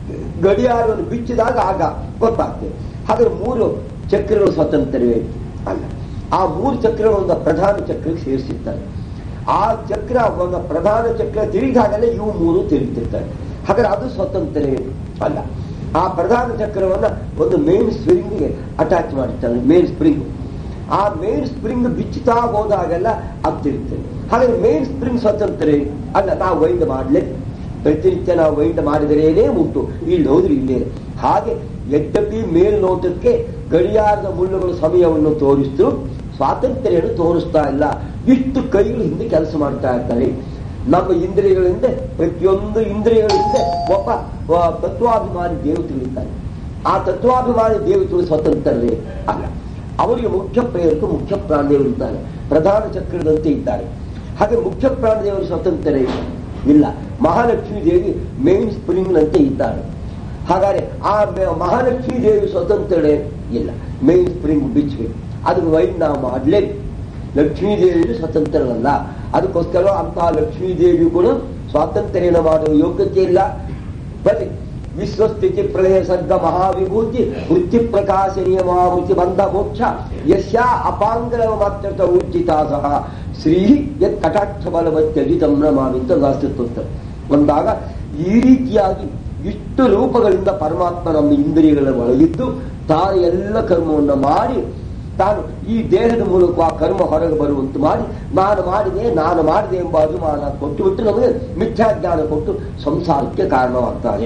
ಗಡಿಯಾರವನ್ನು ಬಿಚ್ಚಿದಾಗ ಆಗ ಗೊತ್ತಾಗ್ತದೆ ಹಾಗಾದ್ರೆ ಮೂರು ಚಕ್ರಗಳು ಸ್ವತಂತ್ರವೇ ಅಲ್ಲ ಆ ಮೂರು ಚಕ್ರಗಳನ್ನು ಪ್ರಧಾನ ಚಕ್ರಕ್ಕೆ ಸೇರಿಸಿರ್ತಾರೆ ಆ ಚಕ್ರ ಒಂದು ಪ್ರಧಾನ ಚಕ್ರ ತಿರುಗಿದಾಗಲೇ ಇವು ಮೂರು ತಿರುಗ್ತಿರ್ತಾರೆ ಹಾಗಾದ್ರೆ ಅದು ಸ್ವತಂತ್ರವೇ ಅಲ್ಲ ಆ ಪ್ರಧಾನ ಚಕ್ರವನ್ನ ಒಂದು ಮೇನ್ ಸ್ಪ್ರಿಂಗ್ಗೆ ಅಟ್ಯಾಚ್ ಮಾಡಿರ್ತಾರೆ ಮೇನ್ ಸ್ಪ್ರಿಂಗ್ ಆ ಮೇನ್ ಸ್ಪ್ರಿಂಗ್ ಬಿಚ್ಚುತ್ತಾ ಹೋದಾಗೆಲ್ಲ ಅದು ತಿರುಗ್ತದೆ ಹಾಗಾದ್ರೆ ಮೇನ್ ಸ್ಪ್ರಿಂಗ್ ಸ್ವತಂತ್ರ ಅಲ್ಲ ನಾವು ವೈಂಡ್ ಮಾಡಲೇ ಪ್ರತಿನಿತ್ಯ ನಾವು ವೈಂಡ್ ಮಾಡಿದರೇನೇ ಉಂಟು ಇಲ್ಲಿ ಹೋದ್ರೆ ಇಲ್ಲೇ ಹಾಗೆ ಯದ್ಯಪಿ ಮೇಲ್ನೋಟಕ್ಕೆ ಗಡಿಯಾರದ ಮುಳ್ಳುಗಳು ಸಮಯವನ್ನು ತೋರಿಸಿದ್ರು ಸ್ವಾತಂತ್ರ್ಯವನ್ನು ತೋರಿಸ್ತಾ ಇಲ್ಲ ಇಷ್ಟು ಕೈಗಳು ಹಿಂದೆ ಕೆಲಸ ಮಾಡ್ತಾ ಇರ್ತಾರೆ ನಮ್ಮ ಇಂದ್ರಿಯಗಳಿಂದ ಪ್ರತಿಯೊಂದು ಇಂದ್ರಿಯಗಳಿಂದ ಒಬ್ಬ ಒಬ್ಬ ತತ್ವಾಭಿಮಾನಿ ದೇವತೆಗಳಿರ್ತಾರೆ ಆ ತತ್ವಾಭಿಮಾನಿ ದೇವತೆಗಳು ಸ್ವತಂತ್ರರೇ ಅಲ್ಲ ಅವರಿಗೆ ಮುಖ್ಯ ಪ್ರೇರಕ ಮುಖ್ಯ ಪ್ರಾಣದೇವರಿದ್ದಾರೆ ಪ್ರಧಾನ ಚಕ್ರದಂತೆ ಇದ್ದಾರೆ ಹಾಗೆ ಮುಖ್ಯ ಪ್ರಾಣದೇವರು ಸ್ವತಂತ್ರರೇ ಇಲ್ಲ ಮಹಾಲಕ್ಷ್ಮೀ ದೇವಿ ಮೇನ್ ಸ್ಪ್ರಿಂಗ್ನಂತೆ ಇದ್ದಾರೆ ಹಾಗಾದ್ರೆ ಆ ಮೆ- ಮಹಾಲಕ್ಷ್ಮೀ ದೇವಿ ಸ್ವತಂತ್ರನೇ ಇಲ್ಲ ಮೇನ್ ಸ್ಪ್ರಿಂಗ್ ಬಿಚ್ಚಬೇಕು ಅದಕ್ಕೆ ವೈನ್ ನಾವು ಮಾಡಲೇ ಲಕ್ಷ್ಮೀ ದೇವಿ ಸ್ವತಂತ್ರರಲ್ಲ ಅದಕ್ಕೋಸ್ಕರ ಅಂತಹ ಲಕ್ಷ್ಮೀ ದೇವಿ ಕೂಡ ಸ್ವಾತಂತ್ರ್ಯನ ಮಾಡುವ ಯೋಗ್ಯತೆ ಇಲ್ಲ ಬನ್ನಿ ವಿಶ್ವಸ್ಥಿತಿ ಪ್ರಳಯ ಸರ್ಗ ಮಹಾವಿಭೂತಿ ವೃತ್ತಿ ಪ್ರಕಾಶ ನಿಯಮಾವೃತಿ ಬಂಧ ಮೋಕ್ಷ ಯಸ್ಯಾ ಅಪಾಂಗಲ ಮಾತ್ರ ಊರ್ಜಿತಾ ಸಹ ಶ್ರೀ ಯತ್ ಕಟಾಕ್ಷ ಬಲವತ್ಯಜಿತಂ ನಮಾವಿಂತ ವಾಸ್ತುತ್ವ ಒಂದಾಗ ಈ ರೀತಿಯಾಗಿ ಇಷ್ಟು ರೂಪಗಳಿಂದ ಪರಮಾತ್ಮ ನಮ್ಮ ಇಂದ್ರಿಯಗಳ ಒಳಗಿದ್ದು ತಾನು ಎಲ್ಲ ಕರ್ಮವನ್ನು ಮಾಡಿ ತಾನು ಈ ದೇಹದ ಮೂಲಕ ಆ ಕರ್ಮ ಹೊರಗೆ ಬರುವಂತೆ ಮಾಡಿ ನಾನು ಮಾಡಿದೆ ನಾನು ಮಾಡಿದೆ ಎಂಬ ಅಭಿಮಾನ ಕೊಟ್ಟು ಬಿಟ್ಟು ನಮಗೆ ಮಿಥ್ಯಾಜ್ಞಾನ ಕೊಟ್ಟು ಸಂಸಾರಕ್ಕೆ ಕಾರಣವಾಗ್ತಾನೆ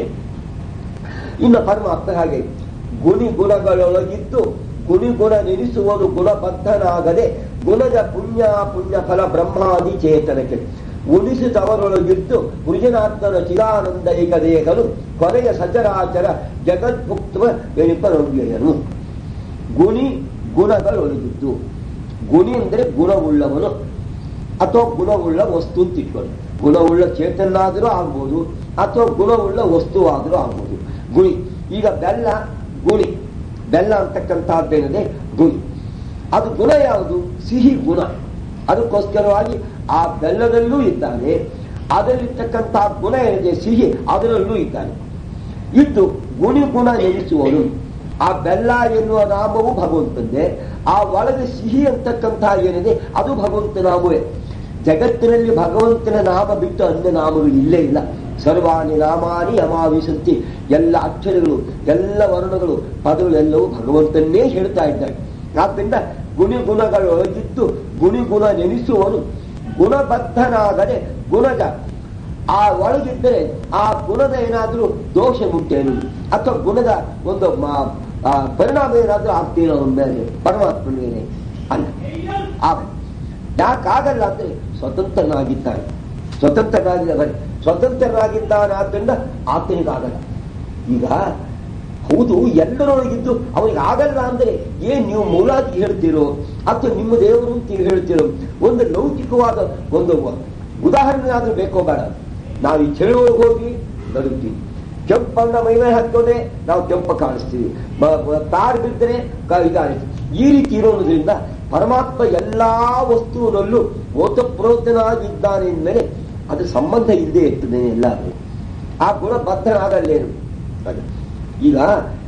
ಇನ್ನು ಪರಮಾತ್ಮ ಹಾಗೆ ಗುಣಿ ಗುಣಗಳೊಳಗಿದ್ದು ಗುಣಿ ಗುಣ ನೆನೆಸುವುದು ಗುಣಬದ್ಧನಾಗದೆ ಗುಣದ ಪುಣ್ಯ ಪುಣ್ಯ ಫಲ ಬ್ರಹ್ಮಾದಿ ಚೇತನಕ್ಕೆ ಉಳಿಸಿದವರೊಳಗಿದ್ದು ವೃಜನಾತ್ಮನ ಚಿದಾನಂದ ಏಕ ದೇಹನು ಕೊನೆಯ ಸಚರಾಚರ ಜಗದ್ಭುಕ್ತ ಎನಿಪರವ್ಯಯನು ಗುಣಿ ಗುಣಗಳೊಳಗಿದ್ದು ಗುಣಿ ಅಂದರೆ ಗುಣವುಳ್ಳವನು ಅಥವಾ ಗುಣವುಳ್ಳ ವಸ್ತು ಅಂತ ಇಟ್ಕೊಳ್ಳಿ ಗುಣವುಳ್ಳ ಚೇತನಾದರೂ ಆಗ್ಬೋದು ಅಥವಾ ಗುಣವುಳ್ಳ ವಸ್ತುವಾದರೂ ಆಗ್ಬೋದು ಗುಣಿ ಈಗ ಬೆಲ್ಲ ಗುಣಿ ಬೆಲ್ಲ ಅಂತಕ್ಕಂಥದ್ದೇನಿದೆ ಗುಣಿ ಅದು ಗುಣ ಯಾವುದು ಸಿಹಿ ಗುಣ ಅದಕ್ಕೋಸ್ಕರವಾಗಿ ಆ ಬೆಲ್ಲದಲ್ಲೂ ಇದ್ದಾನೆ ಅದರಲ್ಲಿರ್ತಕ್ಕಂಥ ಗುಣ ಏನಿದೆ ಸಿಹಿ ಅದರಲ್ಲೂ ಇದ್ದಾನೆ ಇದ್ದು ಗುಣಿ ಗುಣ ನೆನೆಸುವನು ಆ ಬೆಲ್ಲ ಎನ್ನುವ ನಾಮವು ಭಗವಂತಂದೆ ಆ ಒಳಗೆ ಸಿಹಿ ಅಂತಕ್ಕಂಥ ಏನಿದೆ ಅದು ಭಗವಂತ ನಾಮವೇ ಜಗತ್ತಿನಲ್ಲಿ ಭಗವಂತನ ನಾಮ ಬಿಟ್ಟು ಅನ್ಯ ನಾಮಗಳು ಇಲ್ಲೇ ಇಲ್ಲ ಸರ್ವಾಣಿ ನಾಮಾನಿ ಅಮಾವಿಸಂತಿ ಎಲ್ಲ ಅಕ್ಷರಗಳು ಎಲ್ಲ ವರ್ಣಗಳು ಪದಗಳೆಲ್ಲವೂ ಭಗವಂತನ್ನೇ ಹೇಳ್ತಾ ಇದ್ದಾರೆ ಆದ್ದರಿಂದ ಗುಣಿ ಗುಣಗಳೊಳಗಿದ್ದು ಗುಣಿ ಗುಣ ನೆನೆಸುವನು ಗುಣಬದ್ಧನಾಗದೆ ಗುಣಜ ಆ ಒಳಗಿದ್ದರೆ ಆ ಗುಣದ ಏನಾದರೂ ದೋಷ ಮುಟ್ಟೇನು ಅಥವಾ ಗುಣದ ಒಂದು ಮ- ಆ ಪರಿಣಾಮ ಏನಾದರೂ ಆಗ್ತೇನೋ ಅವನ ಮೇಲೆ ಪರಮಾತ್ಮನ ಮೇಲೆ ಅಲ್ಲ ಆಗ ಯಾಕಾಗಲ್ಲ ಅಂದ್ರೆ ಸ್ವತಂತ್ರನಾಗಿದ್ದಾನೆ ಸ್ವತಂತ್ರನಾಗಿದ್ದಾನೆ ಸ್ವತಂತ್ರನಾಗಿದ್ದಾನಾದ್ರಿಂದ ಆತನಿಗಾಗಲ್ಲ ಈಗ ಹೌದು ಎಲ್ಲರೊಳಗಿದ್ದು ಅವನಿಗೆ ಆಗಲ್ಲ ಅಂದ್ರೆ ಏನ್ ನೀವು ಮೂಲಾಗಿ ಹೇಳ್ತೀರೋ ಅಥವಾ ನಿಮ್ಮ ದೇವರು ಅಂತ ನೀವು ಹೇಳ್ತೀರೋ ಒಂದು ಲೌಕಿಕವಾದ ಒಂದು ಉದಾಹರಣೆ ಆದ್ರೂ ಬೇಕೋ ಬೇಡ ನಾವು ಈ ಚಳಿ ಒಳಗೆ ಹೋಗಿ ನಡುತ್ತೀವಿ ಕೆಂಪನ್ನ ಮೈ ಮೇಲೆ ಹಾಕೊಂಡ್ರೆ ನಾವು ಕೆಂಪ ಕಾಣಿಸ್ತೀವಿ ಬ- ಬ- ತಾರ್ ಬಿದ್ದರೆ ಕ- ಇದಾಗುತ್ತೆ ಈ ರೀತಿ ಇರೋದ್ರಿಂದ ಪರಮಾತ್ಮ ಎಲ್ಲಾ ವಸ್ತುವಿನಲ್ಲೂ ಓತಪ್ರೋತನಾಗಿದ್ದಾನೆ ಅಂದಮೇಲೆ ಅದು ಸಂಬಂಧ ಇಲ್ಲದೆ ಇರ್ತದೆ ಎಲ್ಲಾದ್ರೂ ಆ ಗುಣ ಬದ್ಧನಾಗಲ್ಲೇನು ಅದು. ಈಗ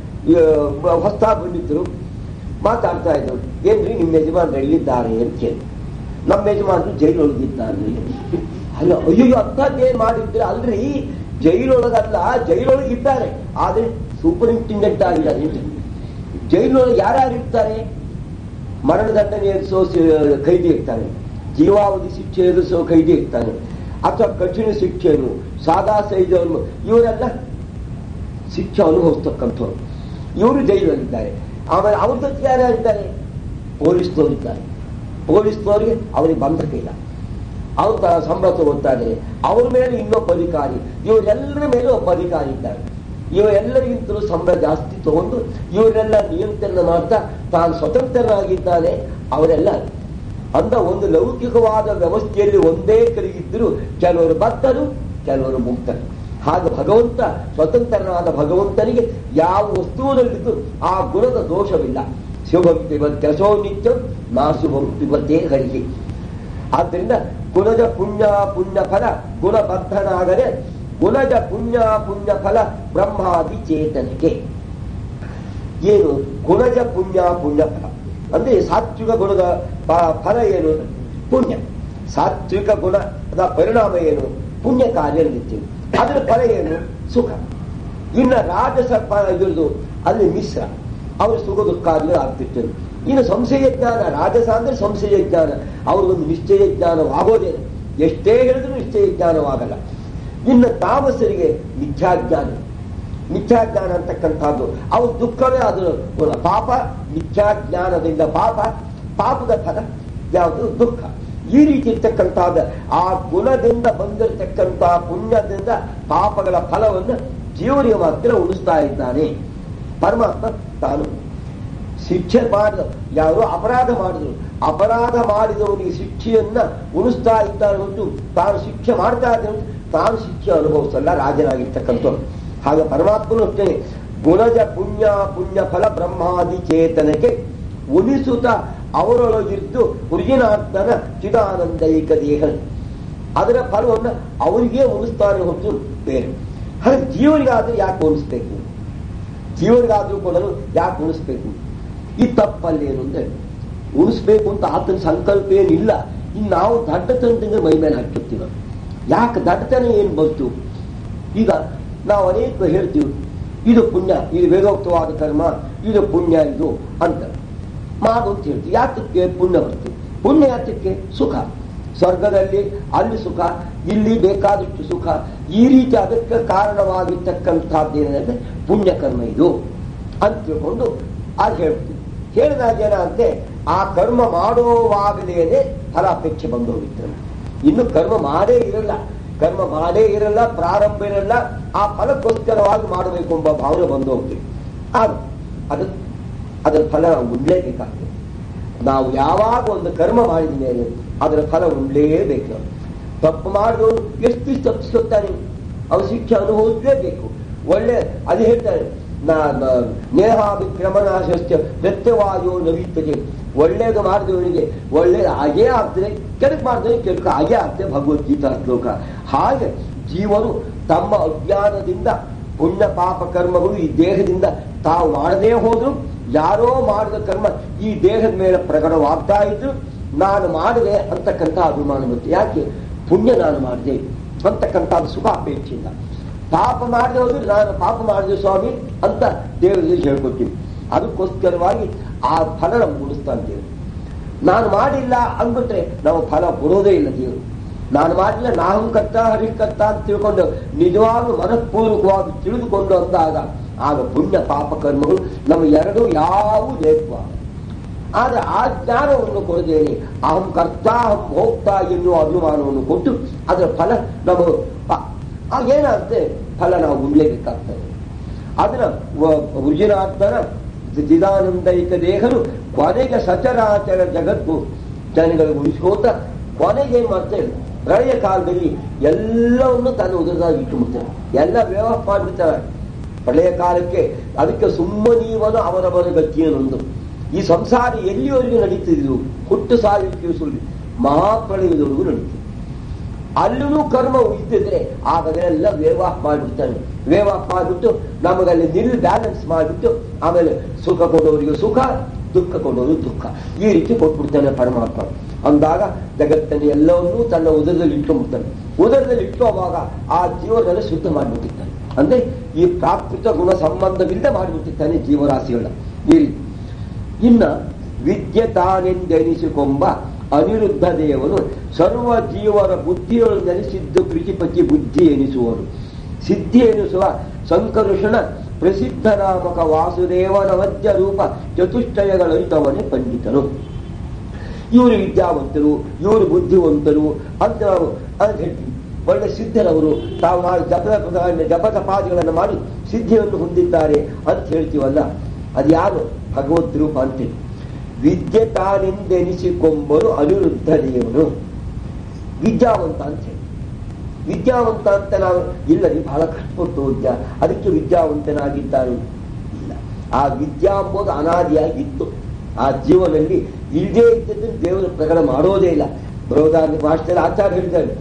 ಹೊಸ ಬಂದಿದ್ರು ಮಾತಾಡ್ತಾ ಇದ್ರು ಏನ್ರಿ ನಿಮ್ಮ ಯಜಮಾನ್ರು ಎಲ್ಲಿದ್ದಾರೆ ಅಂತ ಕೇಳಿ ನಮ್ಮ ಯಜಮಾನ್ರು ಜೈಲೊಳಗಿದ್ದಾರೆ ಅಲ್ಲ ಅಯ್ಯೋ ಅಂಥದ್ದೇನ್ ಮಾಡಿದ್ರೆ ಅಲ್ರಿ ಜೈಲೊಳಗಲ್ಲ ಜೈಲೊಳಗೆ ಇದ್ದಾರೆ ಆದ್ರೆ ಸೂಪರಿಂಟೆಂಡೆಂಟ್ ಆಗಿದ್ದಾರೆ ಜೈಲೊಳಗೆ ಯಾರ್ಯಾರು ಇರ್ತಾರೆ ಮರಣದಂಡನೆ ಎದುರಿಸೋ ಸ- ಖೈದಿ ಇರ್ತಾನೆ ಜೀವಾವಧಿ ಶಿಕ್ಷೆ ಎದುರಿಸೋ ಖೈದಿ ಇರ್ತಾನೆ ಅಥವಾ ಕಠಿಣ ಶಿಕ್ಷೆಯನ್ನು ಸಾದಾ ಸೈಜವನ್ನು ಇವರೆಲ್ಲ ಶಿಕ್ಷೆ ಅನುಭವಿಸ್ತಕ್ಕಂಥವ್ರು ಇವರು ಜೈಲಲ್ಲಿದ್ದಾರೆ ಆಮೇಲೆ ಅವ್ರ ಜೊತೆ ಯಾರ್ಯಾರಿದ್ದಾರೆ ಪೊಲೀಸ್ನವ್ರು ಇದ್ದಾರೆ ಪೊಲೀಸ್ನವ್ರಿಗೆ ಅವರಿಗೆ ಬಂಧಕ ಇಲ್ಲ ಅವ್ರ ತ ಸಂಬಳ ತಗೋತಾ ಇದ್ದಾರೆ ಅವ್ರ ಮೇಲೆ ಇನ್ನೊಬ್ಬ ಅಧಿಕಾರಿ ಇವರೆಲ್ಲರ ಮೇಲೆ ಒಬ್ಬ ಅಧಿಕಾರಿ ಇದ್ದಾರೆ ಇವರೆಲ್ಲರಿಗಿಂತಲೂ ಸಂಬಳ ಜಾಸ್ತಿ ತಗೊಂಡು ಇವರೆಲ್ಲ ನಿಯಂತ್ರಣ ಮಾಡ್ತಾ ತಾನು ಸ್ವತಂತ್ರನಾಗಿದ್ದಾನೆ ಅವರೆಲ್ಲ ಅಂದ ಒಂದು ಲೌಕಿಕವಾದ ವ್ಯವಸ್ಥೆಯಲ್ಲಿ ಒಂದೇ ಕಲಿಗಿದ್ದರೂ ಕೆಲವರು ಬದ್ಧರು ಕೆಲವರು ಮುಕ್ತರು ಹಾಗೆ ಭಗವಂತ ಸ್ವತಂತ್ರನಾದ ಭಗವಂತನಿಗೆ ಯಾವ ವಸ್ತುವಿನಲ್ಲಿದ್ದು ಆ ಗುಣದ ದೋಷವಿಲ್ಲ ಶುಭಂ ಪಿಬತ್ಯಸೋ ನಿತ್ಯ ನಾ ಶುಭಂ ಪಿಬತ್ತೇ ಹರಿಗೆ ಆದ್ದರಿಂದ ಗುಣದ ಪುಣ್ಯ ಪುಣ್ಯ ಫಲ ಗುಣಬದ್ಧನಾಗದೆ ಗುಣಜ ಪುಣ್ಯ ಪುಣ್ಯ ಫಲ ಬ್ರಹ್ಮಾದಿ ಚೇತನಕ್ಕೆ ಏನು ಗುಣಜ ಪುಣ್ಯ ಪುಣ್ಯ ಫಲ ಅಂದ್ರೆ ಸಾತ್ವಿಕ ಗುಣದ ಪ- ಫಲ ಏನು ಪುಣ್ಯ ಸಾತ್ವಿಕ ಗುಣದ ಪರಿಣಾಮ ಏನು ಪುಣ್ಯ ಕಾರ್ಯ ನಿತ್ಯ ಅದರ ಫಲ ಏನು ಸುಖ ಇನ್ನ ರಾಜಸ ಫಲ ಇರುವುದು ಅಲ್ಲಿ ಮಿಶ್ರ ಅವರು ಸುಖ ದುಃಖಾದಿಗಳು ಆಗ್ತಿರ್ತದೆ ಇನ್ನು ಸಂಶಯ ಜ್ಞಾನ ರಾಜಸ ಅಂದ್ರೆ ಸಂಶಯ ಜ್ಞಾನ ಅವ್ರಿಗೊಂದು ನಿಶ್ಚಯ ಜ್ಞಾನವಾಗೋದೇ ಎಷ್ಟೇ ಹೇಳಿದ್ರು ನಿಶ್ಚಯ ಜ್ಞಾನವಾಗಲ್ಲ ಇನ್ನು ತಾಮಸರಿಗೆ ಮಿಥ್ಯಾಜ್ಞಾನ ಮಿಥ್ಯಾಜ್ಞಾನ ಅಂತಕ್ಕಂಥದ್ದು ಅವ್ರ ದುಃಖವೇ ಅದು ಒಂದು ಪಾಪ ಮಿಥ್ಯಾಜ್ಞಾನದಿಂದ ಪಾಪ ಪಾಪದ ಫಲ ಯಾವುದು ದುಃಖ ಈ ರೀತಿ ಇರ್ತಕ್ಕಂಥದ್ದು ಆ ಗುಣದಿಂದ ಬಂದಿರತಕ್ಕಂಥ ಪುಣ್ಯದಿಂದ ಪಾಪಗಳ ಫಲವನ್ನು ಜೀವನಿಗೆ ಮಾತ್ರ ಉಳಿಸ್ತಾ ಇದ್ದಾನೆ ಪರಮಾತ್ಮ ತಾನು ಶಿಕ್ಷೆ ಮಾಡಿದ ಯಾರು ಅಪರಾಧ ಮಾಡಿದ್ರು ಅಪರಾಧ ಮಾಡಿದವನಿಗೆ ಶಿಕ್ಷೆಯನ್ನ ಉಳಿಸ್ತಾ ಇದ್ದಾನೆ ಹೊರತು ತಾನು ಶಿಕ್ಷೆ ಮಾಡ್ತಾ ಇದ್ದಾನೆ ತಾನು ಶಿಕ್ಷೆ ಅನುಭವಿಸಲ್ಲ ರಾಜನಾಗಿರ್ತಕ್ಕಂಥವ್ರು ಹಾಗೆ ಪರಮಾತ್ಮನು ಅಷ್ಟೇ ಗುಣಜ ಪುಣ್ಯ ಪುಣ್ಯ ಫಲ ಬ್ರಹ್ಮಾದಿ ಚೇತನಕ್ಕೆ ಉಳಿಸುತ್ತ ಅವರೊಳಗಿದ್ದು ಹುರಿಜಿನಾರ್ಥನ ಚಿದಾನಂದೈಕ ದೇಹ ಅದರ ಫಲವನ್ನು ಅವರಿಗೆ ಉಳಿಸ್ತಾನೆ ಹೊರತು ಬೇರೆ ಹಾಗೆ ಜೀವನಿಗಾದ್ರೆ ಯಾಕೆ ಉಳಿಸ್ಬೇಕು ಜೀವನಿಗಾದ್ರೂ ಕೊಡಲು ಯಾಕೆ ಉಳಿಸ್ಬೇಕು ಈ ತಪ್ಪಲ್ಲೇನು ಅಂದ್ರೆ ಉಳಿಸ್ಬೇಕು ಅಂತ ಆತನ ಸಂಕಲ್ಪ ಏನಿಲ್ಲ ಇನ್ನು ನಾವು ದಡ್ಡತನದಿಂದ ಮೈ ಮೇಲೆ ಹಾಕಿರ್ತೀವಿ ನಾವು. ಯಾಕೆ ದಡ್ಡತನ ಏನು ಬಂತು ಈಗ ನಾವು ಅನೇಕ ಹೇಳ್ತೀವಿ ಇದು ಪುಣ್ಯ ಇದು ವೇದೋಕ್ತವಾದ ಕರ್ಮ ಇದು ಪುಣ್ಯ ಇದು ಅಂತ ಮಾಡು ಅಂತ ಹೇಳ್ತೀವಿ ಯಾತಕ್ಕೆ ಪುಣ್ಯ ಬರ್ತದೆ ಪುಣ್ಯ ಯಾತಕ್ಕೆ ಸುಖ ಸ್ವರ್ಗದಲ್ಲಿ ಅಲ್ಲಿ ಸುಖ ಇಲ್ಲಿ ಬೇಕಾದಷ್ಟು ಸುಖ ಈ ರೀತಿ ಅದಕ್ಕೆ ಕಾರಣವಾಗಿರ್ತಕ್ಕಂಥದ್ದೇನೆಂದ್ರೆ ಪುಣ್ಯ ಕರ್ಮ ಇದು ಅಂತ ತಿಳ್ಕೊಂಡು ಅದು ಹೇಳ್ತೀವಿ ಹೇಳಿದಾಗ ಏನಂತೆ ಆ ಕರ್ಮ ಮಾಡುವಾಗಲೇನೆ ಫಲಾಪೇಕ್ಷೆ ಬಂದು ಹೋಗಿತ್ತು ಇನ್ನು ಕರ್ಮ ಮಾಡೇ ಇರಲ್ಲ ಕರ್ಮ ಮಾಡೇ ಇರಲ್ಲ ಪ್ರಾರಂಭ ಇರಲ್ಲ ಆ ಫಲಕ್ಕೋಸ್ಕರವಾಗಿ ಮಾಡಬೇಕು ಎಂಬ ಭಾವನೆ ಬಂದು ಹೋಗ್ತೀವಿ ಆಗ ಅದು ಅದರ ಫಲ ನಾವು ಉಣ್ಲೇಬೇಕಾಗ್ತದೆ ನಾವು ಯಾವಾಗ ಒಂದು ಕರ್ಮ ಮಾಡಿದ ಮೇಲೆ ಅದರ ಫಲ ಉಣ್ಲೇಬೇಕು ನಾವು ತಪ್ಪು ಮಾಡಿದವನು ಎಷ್ಟು ತಪ್ಪಿಸುತ್ತಾನೆ ಅವನು ಶಿಕ್ಷೆ ಅನುಭವಿಸಲೇಬೇಕು ಒಳ್ಳೆ ಅದು ಹೇಳ್ತಾರೆ ನೇಹಾಭಿಕ್ರಮನಾಶಸ್ಯ ಪ್ರತ್ಯವಾಯೋ ನವೀತದೆ ಒಳ್ಳೇದು ಮಾಡಿದವನಿಗೆ ಒಳ್ಳೇದು ಹಾಗೇ ಆಗ್ತದೆ ಕೆಡಕ್ ಮಾಡಿದವನಿಗೆ ಕೆಡಕ ಹಾಗೇ ಆಗ್ತದೆ ಭಗವದ್ಗೀತಾ ಶ್ಲೋಕ ಹಾಗೆ ಜೀವನು ತಮ್ಮ ಅಜ್ಞಾನದಿಂದ ಪುಣ್ಯ ಪಾಪ ಕರ್ಮಗಳು ಈ ದೇಹದಿಂದ ತಾವು ಮಾಡದೇ ಹೋದ್ರು ಯಾರೋ ಮಾಡಿದ ಕರ್ಮ ಈ ದೇಹದ ಮೇಲೆ ಪ್ರಕಟವಾಗ್ತಾ ಇದ್ರು ನಾನು ಮಾಡಿದೆ ಅಂತಕ್ಕಂಥ ಅಭಿಮಾನ ಬರುತ್ತೆ ಯಾಕೆ ಪುಣ್ಯ ನಾನು ಮಾಡಿದೆ ಅಂತಕ್ಕಂಥ ಸುಖ ಅಪೇಕ್ಷೆಯಿಂದ ಪಾಪ ಮಾಡದೆ ಹೋದ್ರೆ ನಾನು ಪಾಪ ಮಾಡಿದೆ ಸ್ವಾಮಿ ಅಂತ ದೇವರಲ್ಲಿ ಹೇಳ್ಕೊತೀವಿ ಅದಕ್ಕೋಸ್ಕರವಾಗಿ ಆ ಫಲ ನಮ್ಗೆ ಉಳಿಸ್ತಾ ದೇವರು ನಾನು ಮಾಡಿಲ್ಲ ಅಂದ್ಬಿಟ್ರೆ ನಾವು ಫಲ ಕೊಡೋದೇ ಇಲ್ಲ ದೇವರು ನಾನು ಮಾಡಿಲ್ಲ ನಾವು ಕರ್ತ ಹರಿಕರ್ತ ಅಂತ ತಿಳ್ಕೊಂಡು ನಿಜವಾಗ್ಲೂ ಮನಃಪೂರ್ವಕವಾಗಿ ತಿಳಿದುಕೊಂಡು ಅಂದಾಗ ಆಗ ಪುಣ್ಯ ಪಾಪ ಕರ್ಮಗಳು ನಮ್ಮ ಎರಡೂ ಯಾವೂ ಬೇಕು ಆದ್ರೆ ಆ ಜ್ಞಾನವನ್ನು ಕೊಡದೇನೆ ಅಹಂ ಕರ್ತ ಅಹಂ ಭೋಕ್ತ ಎನ್ನುವ ಅಭಿಮಾನವನ್ನು ಕೊಟ್ಟು ಅದರ ಫಲ ನಮ್ಮ ಆಗೇನಾಗುತ್ತೆ ಫಲ ನಾವು ಉಣ್ಲೇಬೇಕಾಗ್ತದೆ ಅದರ ವೃಜಿನಾರ್ಥನ ಚಿದಾನಂದೈಕ ದೇಹರು ಕೊನೆಗೆ ಸಚರಾಚರ ಜಗತ್ತು ಜನಗಳಿಗೆ ಉಳಿಸ್ಕೋತ ಕೊನೆಗೆ ಏನ್ ಮಾಡ್ತೇವೆ ಪ್ರಳಯ ಕಾಲದಲ್ಲಿ ಎಲ್ಲವನ್ನು ತನ್ನ ಉದರದಾಗಿ ಇಟ್ಟುಬಿಡ್ತಾರೆ ಎಲ್ಲ ವ್ಯವಹಾರ ಮಾಡಿಬಿಡ್ತಾರೆ ಪ್ರಳಯ ಕಾಲಕ್ಕೆ ಅದಕ್ಕೆ ಸುಮ್ಮನೀವನು ಅವರವರ ಗತಿಯನ್ನೊಂದು ಈ ಸಂಸಾರ ಎಲ್ಲಿವರೆಗೂ ನಡೀತಿದ್ರು ಹುಟ್ಟು ಸಾವಿರ ಸುಳ್ಳು ಮಹಾಪ್ರಳಯದವರೆಗೂ ನಡೀತಿದ್ರು ಅಲ್ಲೂ ಕರ್ಮ ಇದ್ದಿದ್ರೆ ಆಗ ಅದನ್ನೆಲ್ಲ ವೇವಾಹ ಮಾಡಿಬಿಡ್ತಾನೆ ವೇವಾಹ ಮಾಡಿಬಿಟ್ಟು ನಮಗಲ್ಲಿ ನಿಲ್ ಬ್ಯಾಲೆನ್ಸ್ ಮಾಡಿಬಿಟ್ಟು ಆಮೇಲೆ ಸುಖ ಕೊಡೋರಿಗೆ ಸುಖ ದುಃಖ ಕೊಡೋರು ದುಃಖ ಈ ರೀತಿ ಕೊಟ್ಬಿಡ್ತಾನೆ ಪರಮಾತ್ಮ ಅಂದಾಗ ಜಗತ್ತನ್ನು ಎಲ್ಲವನ್ನೂ ತನ್ನ ಉದರದಲ್ಲಿ ಇಟ್ಕೊಂಡ್ಬಿಡ್ತಾನೆ ಉದರದಲ್ಲಿ ಇಟ್ಟುವಾಗ ಆ ಜೀವನದಲ್ಲಿ ಶುದ್ಧ ಮಾಡಿಬಿಟ್ಟಿರ್ತಾನೆ ಅಂದ್ರೆ ಈ ಪ್ರಾಕೃತ ಗುಣ ಸಂಬಂಧವಿಲ್ಲದೆ ಮಾಡಿಬಿಟ್ಟಿರ್ತಾನೆ ಜೀವರಾಶಿಗಳ ಈ ರೀತಿ ಇನ್ನ ವಿದ್ಯೆ ತಾನೆಂದೆನಿಸಿಕೊಂಬ ಅನಿರುದ್ಧ ದೇವರು ಸರ್ವ ಜೀವರ ಬುದ್ಧಿಯೊಳು ನೆಲೆಸಿದ್ದು ಕೃತಿಪತಿ ಬುದ್ಧಿ ಎನಿಸುವನು ಸಿದ್ಧಿ ಎನಿಸುವ ಸಂಕರುಷಣ ಪ್ರಸಿದ್ಧ ನಾಮಕ ವಾಸುದೇವನ ಮಧ್ಯ ರೂಪ ಚತುಷ್ಟಯಗಳರಿತವನೇ ಪಂಡಿತನು ಇವರು ವಿದ್ಯಾವಂತರು ಇವರು ಬುದ್ಧಿವಂತರು ಅಂತ ನಾವು ಅಂತ ಹೇಳ್ತೀವಿ ಒಳ್ಳೆ ಸಿದ್ಧರವರು ತಾವು ಮಾಡಿ ಜಪದ ಜಪ ತಪಾದಿಗಳನ್ನು ಮಾಡಿ ಸಿದ್ಧಿಯನ್ನು ಹೊಂದಿದ್ದಾರೆ ಅಂತ ಹೇಳ್ತೀವಲ್ಲ ಅದು ಯಾರು ಭಗವದ್ ರೂಪ ಅಂತೇಳಿ ವಿದ್ಯೆ ತಾನೆಂದೆನಿಸಿಕೊಂಬರು ಅನಿರುದ್ಧ ದೇವರು ವಿದ್ಯಾವಂತ ಅಂತ ಹೇಳಿ ವಿದ್ಯಾವಂತ ಅಂತ ನಾವು ಇಲ್ಲ ನೀವು ಬಹಳ ಕಷ್ಟಪಟ್ಟು ವಿದ್ಯಾ ಅದಕ್ಕೆ ವಿದ್ಯಾವಂತನಾಗಿದ್ದಾನೆ ಇಲ್ಲ ಆ ವಿದ್ಯಾ ಎಂಬುದು ಅನಾದಿಯಾಗಿತ್ತು ಆ ಜೀವನದಲ್ಲಿ ಇಲ್ಲದೇ ಇದ್ದದ್ದನ್ನು ದೇವರು ಪ್ರಕಟ ಮಾಡೋದೇ ಇಲ್ಲ ಬರೋದಾದ ಭಾಷೆಯಲ್ಲಿ ಆಚಾರ್ಯ ಹೇಳಿದ್ದಾರೆ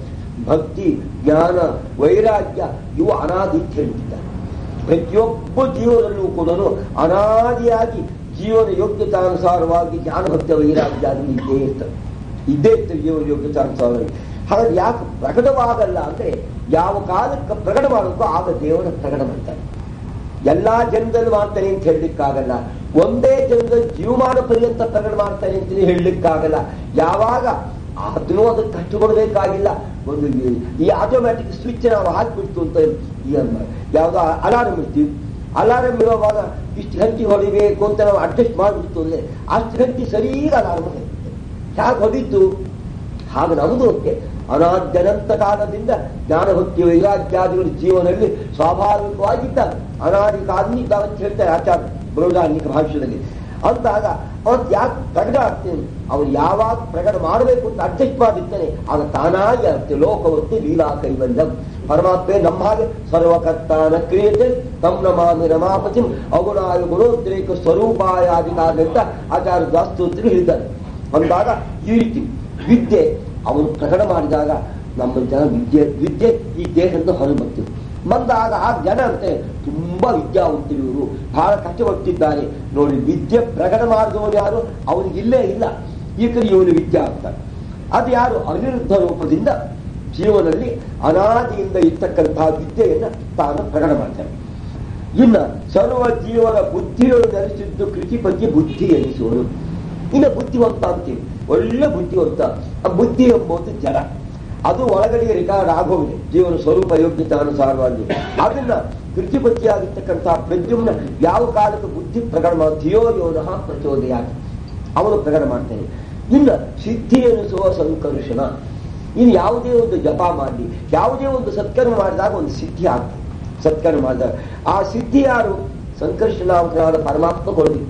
ಭಕ್ತಿ ಜ್ಞಾನ ವೈರಾಗ್ಯ ಇವು ಅನಾದಿ ಅಂತ ಹೇಳ್ತಿದ್ದಾರೆ ಪ್ರತಿಯೊಬ್ಬ ಜೀವನಲ್ಲೂ ಕೂಡ ಅನಾದಿಯಾಗಿ ಜೀವನ ಯೋಗ್ಯತಾನುಸಾರವಾಗಿ ಜ್ಞಾನ ಭಕ್ತ ವೈರಾಗ್ಯಾದಿ ಇದ್ದೇ ಇರ್ತವೆ ಇದ್ದೇ ಇರ್ತವೆ ಜೀವನ ಯೋಗ್ಯತಾನುಸಾರವಾಗಿ ಹಾಗಾಗಿ ಯಾಕೆ ಪ್ರಕಟವಾಗಲ್ಲ ಅಂದ್ರೆ ಯಾವ ಕಾಲಕ್ಕೆ ಪ್ರಕಟ ಮಾಡಬೇಕು ಆಗ ದೇವರ ಪ್ರಕಟ ಮಾಡ್ತಾರೆ ಎಲ್ಲಾ ಜನದಲ್ಲಿ ಮಾಡ್ತಾನೆ ಅಂತ ಹೇಳಲಿಕ್ಕಾಗಲ್ಲ ಒಂದೇ ಜನದಲ್ಲಿ ಜೀವಮಾನ ಪರ್ಯಂತ ಪ್ರಕಟ ಮಾಡ್ತಾನೆ ಅಂತ ಹೇಳಲಿಕ್ಕಾಗಲ್ಲ ಯಾವಾಗ ಅದನ್ನು ಅದಕ್ಕೆ ಕಷ್ಟಪಡಬೇಕಾಗಿಲ್ಲ ಒಂದು ಈ- ಈ ಆಟೋಮ್ಯಾಟಿಕ್ ಸ್ವಿಚ್ ನಾವು ಹಾಕ್ಬಿಡ್ತು ಅಂತ ಈ ಯಾವ್ದೋ ಅಲಾರಂ ಇರ್ತೀವಿ ಅಲಾರಂ ಇರುವಾಗ ಇಷ್ಟು ಗಂಟೆ ಹೊಡಿಬೇಕು ಅಂತ ನಾವು ಅಡ್ಜಸ್ಟ್ ಮಾಡಿಬಿಡ್ತು ಅಂದ್ರೆ ಅಷ್ಟು ಗಂಟೆ ಸರಿಯಾಗಿ ಅಲಾರಂ ಹೇಗೆ ಹೊಡಿತು ಹಾಗೆ ನಮ್ಮದು ಅಷ್ಟೇ ಅನಾದ್ಯನಂತ ಕಾಲದಿಂದ ಜ್ಞಾನಭಕ್ತಿ ವೈರಾಗ್ಯಾದಿಗಳ ಜೀವನದಲ್ಲಿ ಸ್ವಾಭಾವಿಕವಾಗಿದ್ದ ಅನಾದಿ ಕಾಲನಿದ್ದ ಅಂತ ಹೇಳ್ತಾರೆ ಆಚಾರ್ಯ ಬೃಹದಾರ್ಣಿಕ ಭಾಷ್ಯದಲ್ಲಿ ಅಂದಾಗ ಅವತ್ತು ಯಾಕೆ ಪ್ರಕಟ ಆಗ್ತೇನೆ ಅವನು ಯಾವಾಗ ಪ್ರಕಟ ಮಾಡಬೇಕು ಅಂತ ಅಡ್ಜಸ್ಟ್ ಮಾಡಿರ್ತಾನೆ ಆಗ ತಾನಾಗಿ ಆಗ್ತದೆ ಲೋಕವತ್ತು ಲೀಲಾ ಕೈವಲ್ಯಂ ಪರಮಾತ್ಮೆ ನಮ್ಮ ಹಾಗೆ ಸರ್ವಕರ್ತಾನ ಕ್ರಿಯತೆ ತಮ್ ನಮಾಮಿ ರಮಾಪತಿಂ ಅಗುಣಾಯ ಗುಣೋದ್ರೇಕ ಸ್ವರೂಪಾಯಾದಿಕಾದ ಅಂತ ಆಚಾರ್ಯ ದಾಸ್ತೋತ್ರಿ ಹೇಳಿದ್ದಾರೆ ಅಂದಾಗ ಈ ರೀತಿ ವಿದ್ಯೆ ಅವನು ಪ್ರಕಟ ಮಾಡಿದಾಗ ನಮ್ಮ ಜನ ವಿದ್ಯೆ ವಿದ್ಯೆ ಈ ದೇಹದಿಂದ ಹೊರಗೆ ಬರ್ತೀವಿ ಬಂದಾಗ ಆ ಜನ ಅಂತೆ ತುಂಬಾ ವಿದ್ಯಾವಂತರು ಇವರು ಬಹಳ ಕಷ್ಟಪಟ್ಟಿದ್ದಾರೆ ನೋಡಿ ವಿದ್ಯೆ ಪ್ರಕಟ ಮಾಡಿದವರು ಯಾರು ಅವನಿಗೆ ಇಲ್ಲೇ ಇಲ್ಲ ಈ ಕಡೆ ಇವನು ವಿದ್ಯಾ ಅಂತಾರೆ ಅದು ಯಾರು ಅನಿರುದ್ಧ ರೂಪದಿಂದ ಜೀವನದಲ್ಲಿ ಅನಾದಿಯಿಂದ ಇರ್ತಕ್ಕಂತಹ ವಿದ್ಯೆಯನ್ನ ತಾನು ಪ್ರಕಟ ಮಾಡ್ತಾನೆ ಇನ್ನ ಸರ್ವ ಜೀವನ ಬುದ್ಧಿಯನ್ನು ನೆಲೆಸಿದ್ದು ಕೃಷಿ ಬಗ್ಗೆ ಬುದ್ಧಿ ಎನಿಸುವನು ಇನ್ನು ಬುದ್ಧಿವಂತ ಅಂತೀವಿ ಒಳ್ಳೆ ಬುದ್ಧಿವಂತ ಆ ಬುದ್ಧಿ ಎಂಬುದು ಜಡ ಅದು ಒಳಗಡೆ ರೆಕಾರ್ಡ್ ಆಗೋಗಿದೆ ಜೀವನ ಸ್ವರೂಪ ಯೋಗ್ಯತಾನುಸಾರವಾಗಿ ಅದನ್ನ ಕೃತಿಪತಿಯಾಗಿರ್ತಕ್ಕಂತಹ ಪ್ರದ್ಯುಮ್ನ ಯಾವ ಕಾಲಕ್ಕೆ ಬುದ್ಧಿ ಪ್ರಕಟ ಮಾಡಿ ಧಿಯೋ ಯೋನಃ ಪ್ರಚೋದಯಾಗಿ ಅವನು ಪ್ರಕಟ ಮಾಡ್ತಾನೆ ಇನ್ನು ಸಿದ್ಧಿ ಎನಿಸುವ ಸಂಕರ್ಷಣ ಇನ್ನು ಯಾವುದೇ ಒಂದು ಜಪ ಮಾಡಲಿ ಯಾವುದೇ ಒಂದು ಸತ್ಕರ್ಮ ಮಾಡಿದಾಗ ಒಂದು ಸಿದ್ಧಿ ಆಗ್ತದೆ ಸತ್ಕರ್ಮ ಮಾಡಿದಾಗ ಆ ಸಿದ್ಧಿ ಯಾರು ಸಂಕರ್ಷಣಾಂಕರಾದ ಪರಮಾತ್ಮ ಕೊಡಬೇಕು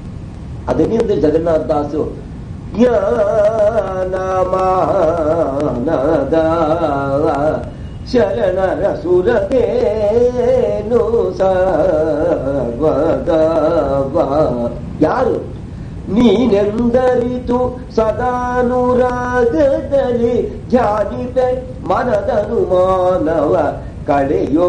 ಅದನ್ನೇ ಒಂದು ಜಗನ್ನಾಥ ದಾಸರು ಜ್ಞಾನಮಾನದ ಶರಣರ ಸುರದೇನು ಸರ್ವದವ ಯಾರು ನೀನೆಂದರಿತು ಸದಾನುರಾಗದಲ್ಲಿ ಧ್ಯಾನಿಪೆ ಮನದನು ಮಾನವ ಕಳೆಯೋ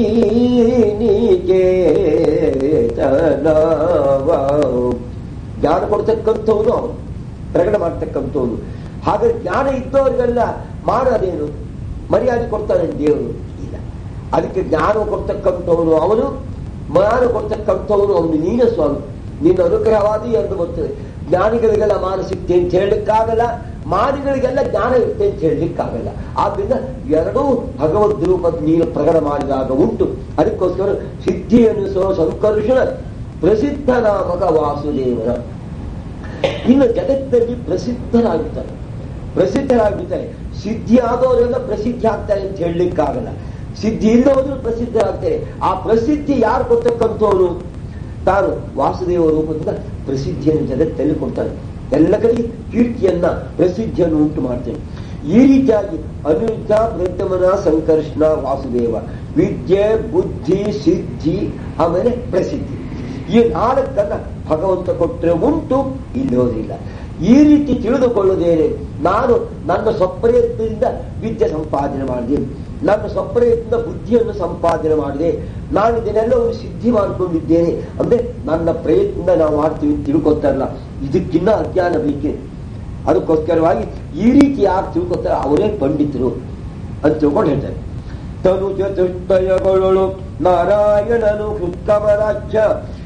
ಶ್ರೀನಿಕೇತನವ ಜ್ಞಾನ ಕೊಡ್ತಕ್ಕಂಥವನು ಅವನು ಪ್ರಕಟ ಮಾಡ್ತಕ್ಕಂಥವನು ಹಾಗೆ ಜ್ಞಾನ ಇದ್ದವರಿಗೆಲ್ಲ ಮಾಡೋದೇನು ಮರ್ಯಾದೆ ಕೊಡ್ತಾನೆ ದೇವರು ಇಲ್ಲ ಅದಕ್ಕೆ ಜ್ಞಾನ ಕೊಡ್ತಕ್ಕಂಥವನು ಅವನು ಜ್ಞಾನ ಕೊಡ್ತಕ್ಕಂಥವನು ಅವನು ನೀನ ಸ್ವಾಮಿ ನಿನ್ನ ಅನುಗ್ರಹವಾದಿ ಎಂದು ಬರ್ತದೆ ಜ್ಞಾನಿಗಳಿಗೆಲ್ಲ ಮಾನಸಿಕ್ತೆ ಅಂತ ಹೇಳಲಿಕ್ಕಾಗಲ್ಲ ಮಾನಿಗಳಿಗೆಲ್ಲ ಜ್ಞಾನ ಇರುತ್ತೆ ಅಂತ ಹೇಳಲಿಕ್ಕಾಗಲ್ಲ ಆದ್ರಿಂದ ಎರಡೂ ಭಗವದ್ ರೂಪದ ನೀನು ಪ್ರಕಟ ಮಾಡಿದಾಗ ಉಂಟು ಅದಕ್ಕೋಸ್ಕರ ಸಿದ್ಧಿ ಎನಿಸುವ ಸಂಕರ್ಷಣ ಪ್ರಸಿದ್ಧ ನಾಮಕ ವಾಸುದೇವನ ಇನ್ನು ಜಗತ್ತಲ್ಲಿ ಪ್ರಸಿದ್ಧರಾಗಿದ್ದಾರೆ ಪ್ರಸಿದ್ಧರಾಗಿದ್ದಾರೆ ಸಿದ್ಧಿ ಆದವರೆಲ್ಲ ಪ್ರಸಿದ್ಧಿ ಆಗ್ತಾರೆ ಅಂತ ಹೇಳಲಿಕ್ಕಾಗಲ್ಲ ಸಿದ್ಧಿ ಇಲ್ಲದವರು ಪ್ರಸಿದ್ಧರಾಗ್ತಾರೆ ಆ ಪ್ರಸಿದ್ಧಿ ಯಾರು ಕೊಡ್ತಕ್ಕಂಥವನು ತಾನು ವಾಸುದೇವ ರೂಪದಿಂದ ಪ್ರಸಿದ್ಧಿಯನ್ನು ಜಗತ್ತಲ್ಲಿ ಕೊಡ್ತಾನೆ ಎಲ್ಲ ಕಡೆಗೆ ಕೀರ್ತಿಯನ್ನ ಪ್ರಸಿದ್ಧಿಯನ್ನು ಉಂಟು ಮಾಡ್ತೇನೆ ಈ ರೀತಿಯಾಗಿ ಅನಿರುದ್ಧ ಪ್ರದ್ಯಮನ ಸಂಕರ್ಷಣ ವಾಸುದೇವ ವಿದ್ಯೆ ಬುದ್ಧಿ ಸಿದ್ಧಿ ಆಮೇಲೆ ಪ್ರಸಿದ್ಧಿ ಈ ನಾಲ್ಕನ್ನ ಭಗವಂತ ಕೊಟ್ಟರೆ ಉಂಟು ಇಲ್ಲೋದಿಲ್ಲ ಈ ರೀತಿ ತಿಳಿದುಕೊಳ್ಳುವುದೇನೆ ನಾನು ನನ್ನ ಸ್ವಪ್ರಯತ್ನದಿಂದ ವಿದ್ಯೆ ಸಂಪಾದನೆ ಮಾಡಿದೆ ನನ್ನ ಸ್ವಪ್ರಯತ್ನದ ಬುದ್ಧಿಯನ್ನು ಸಂಪಾದನೆ ಮಾಡಿದೆ ನಾನು ಇದನ್ನೆಲ್ಲವನ್ನು ಸಿದ್ಧಿ ಮಾಡಿಕೊಂಡಿದ್ದೇನೆ ಅಂದ್ರೆ ನನ್ನ ಪ್ರಯತ್ನ ನಾವು ಮಾಡ್ತೀವಿ ತಿಳ್ಕೊತಾರಲ್ಲ ಇದಕ್ಕಿನ್ನ ಅಜ್ಞಾನ ಬೇಕೆ ಅದಕ್ಕೋಸ್ಕರವಾಗಿ ಈ ರೀತಿ ಯಾರು ತಿಳ್ಕೊತಾರೆ ಅವರೇ ಪಂಡಿತರು ಅಂತ ತಿಳ್ಕೊಂಡು ಹೇಳ್ತಾರೆ ತನು ಚತುಷ್ಟಯಗಳು ನಾರಾಯಣನು ಹೃತ್ಕಮರಾಜ್ಯ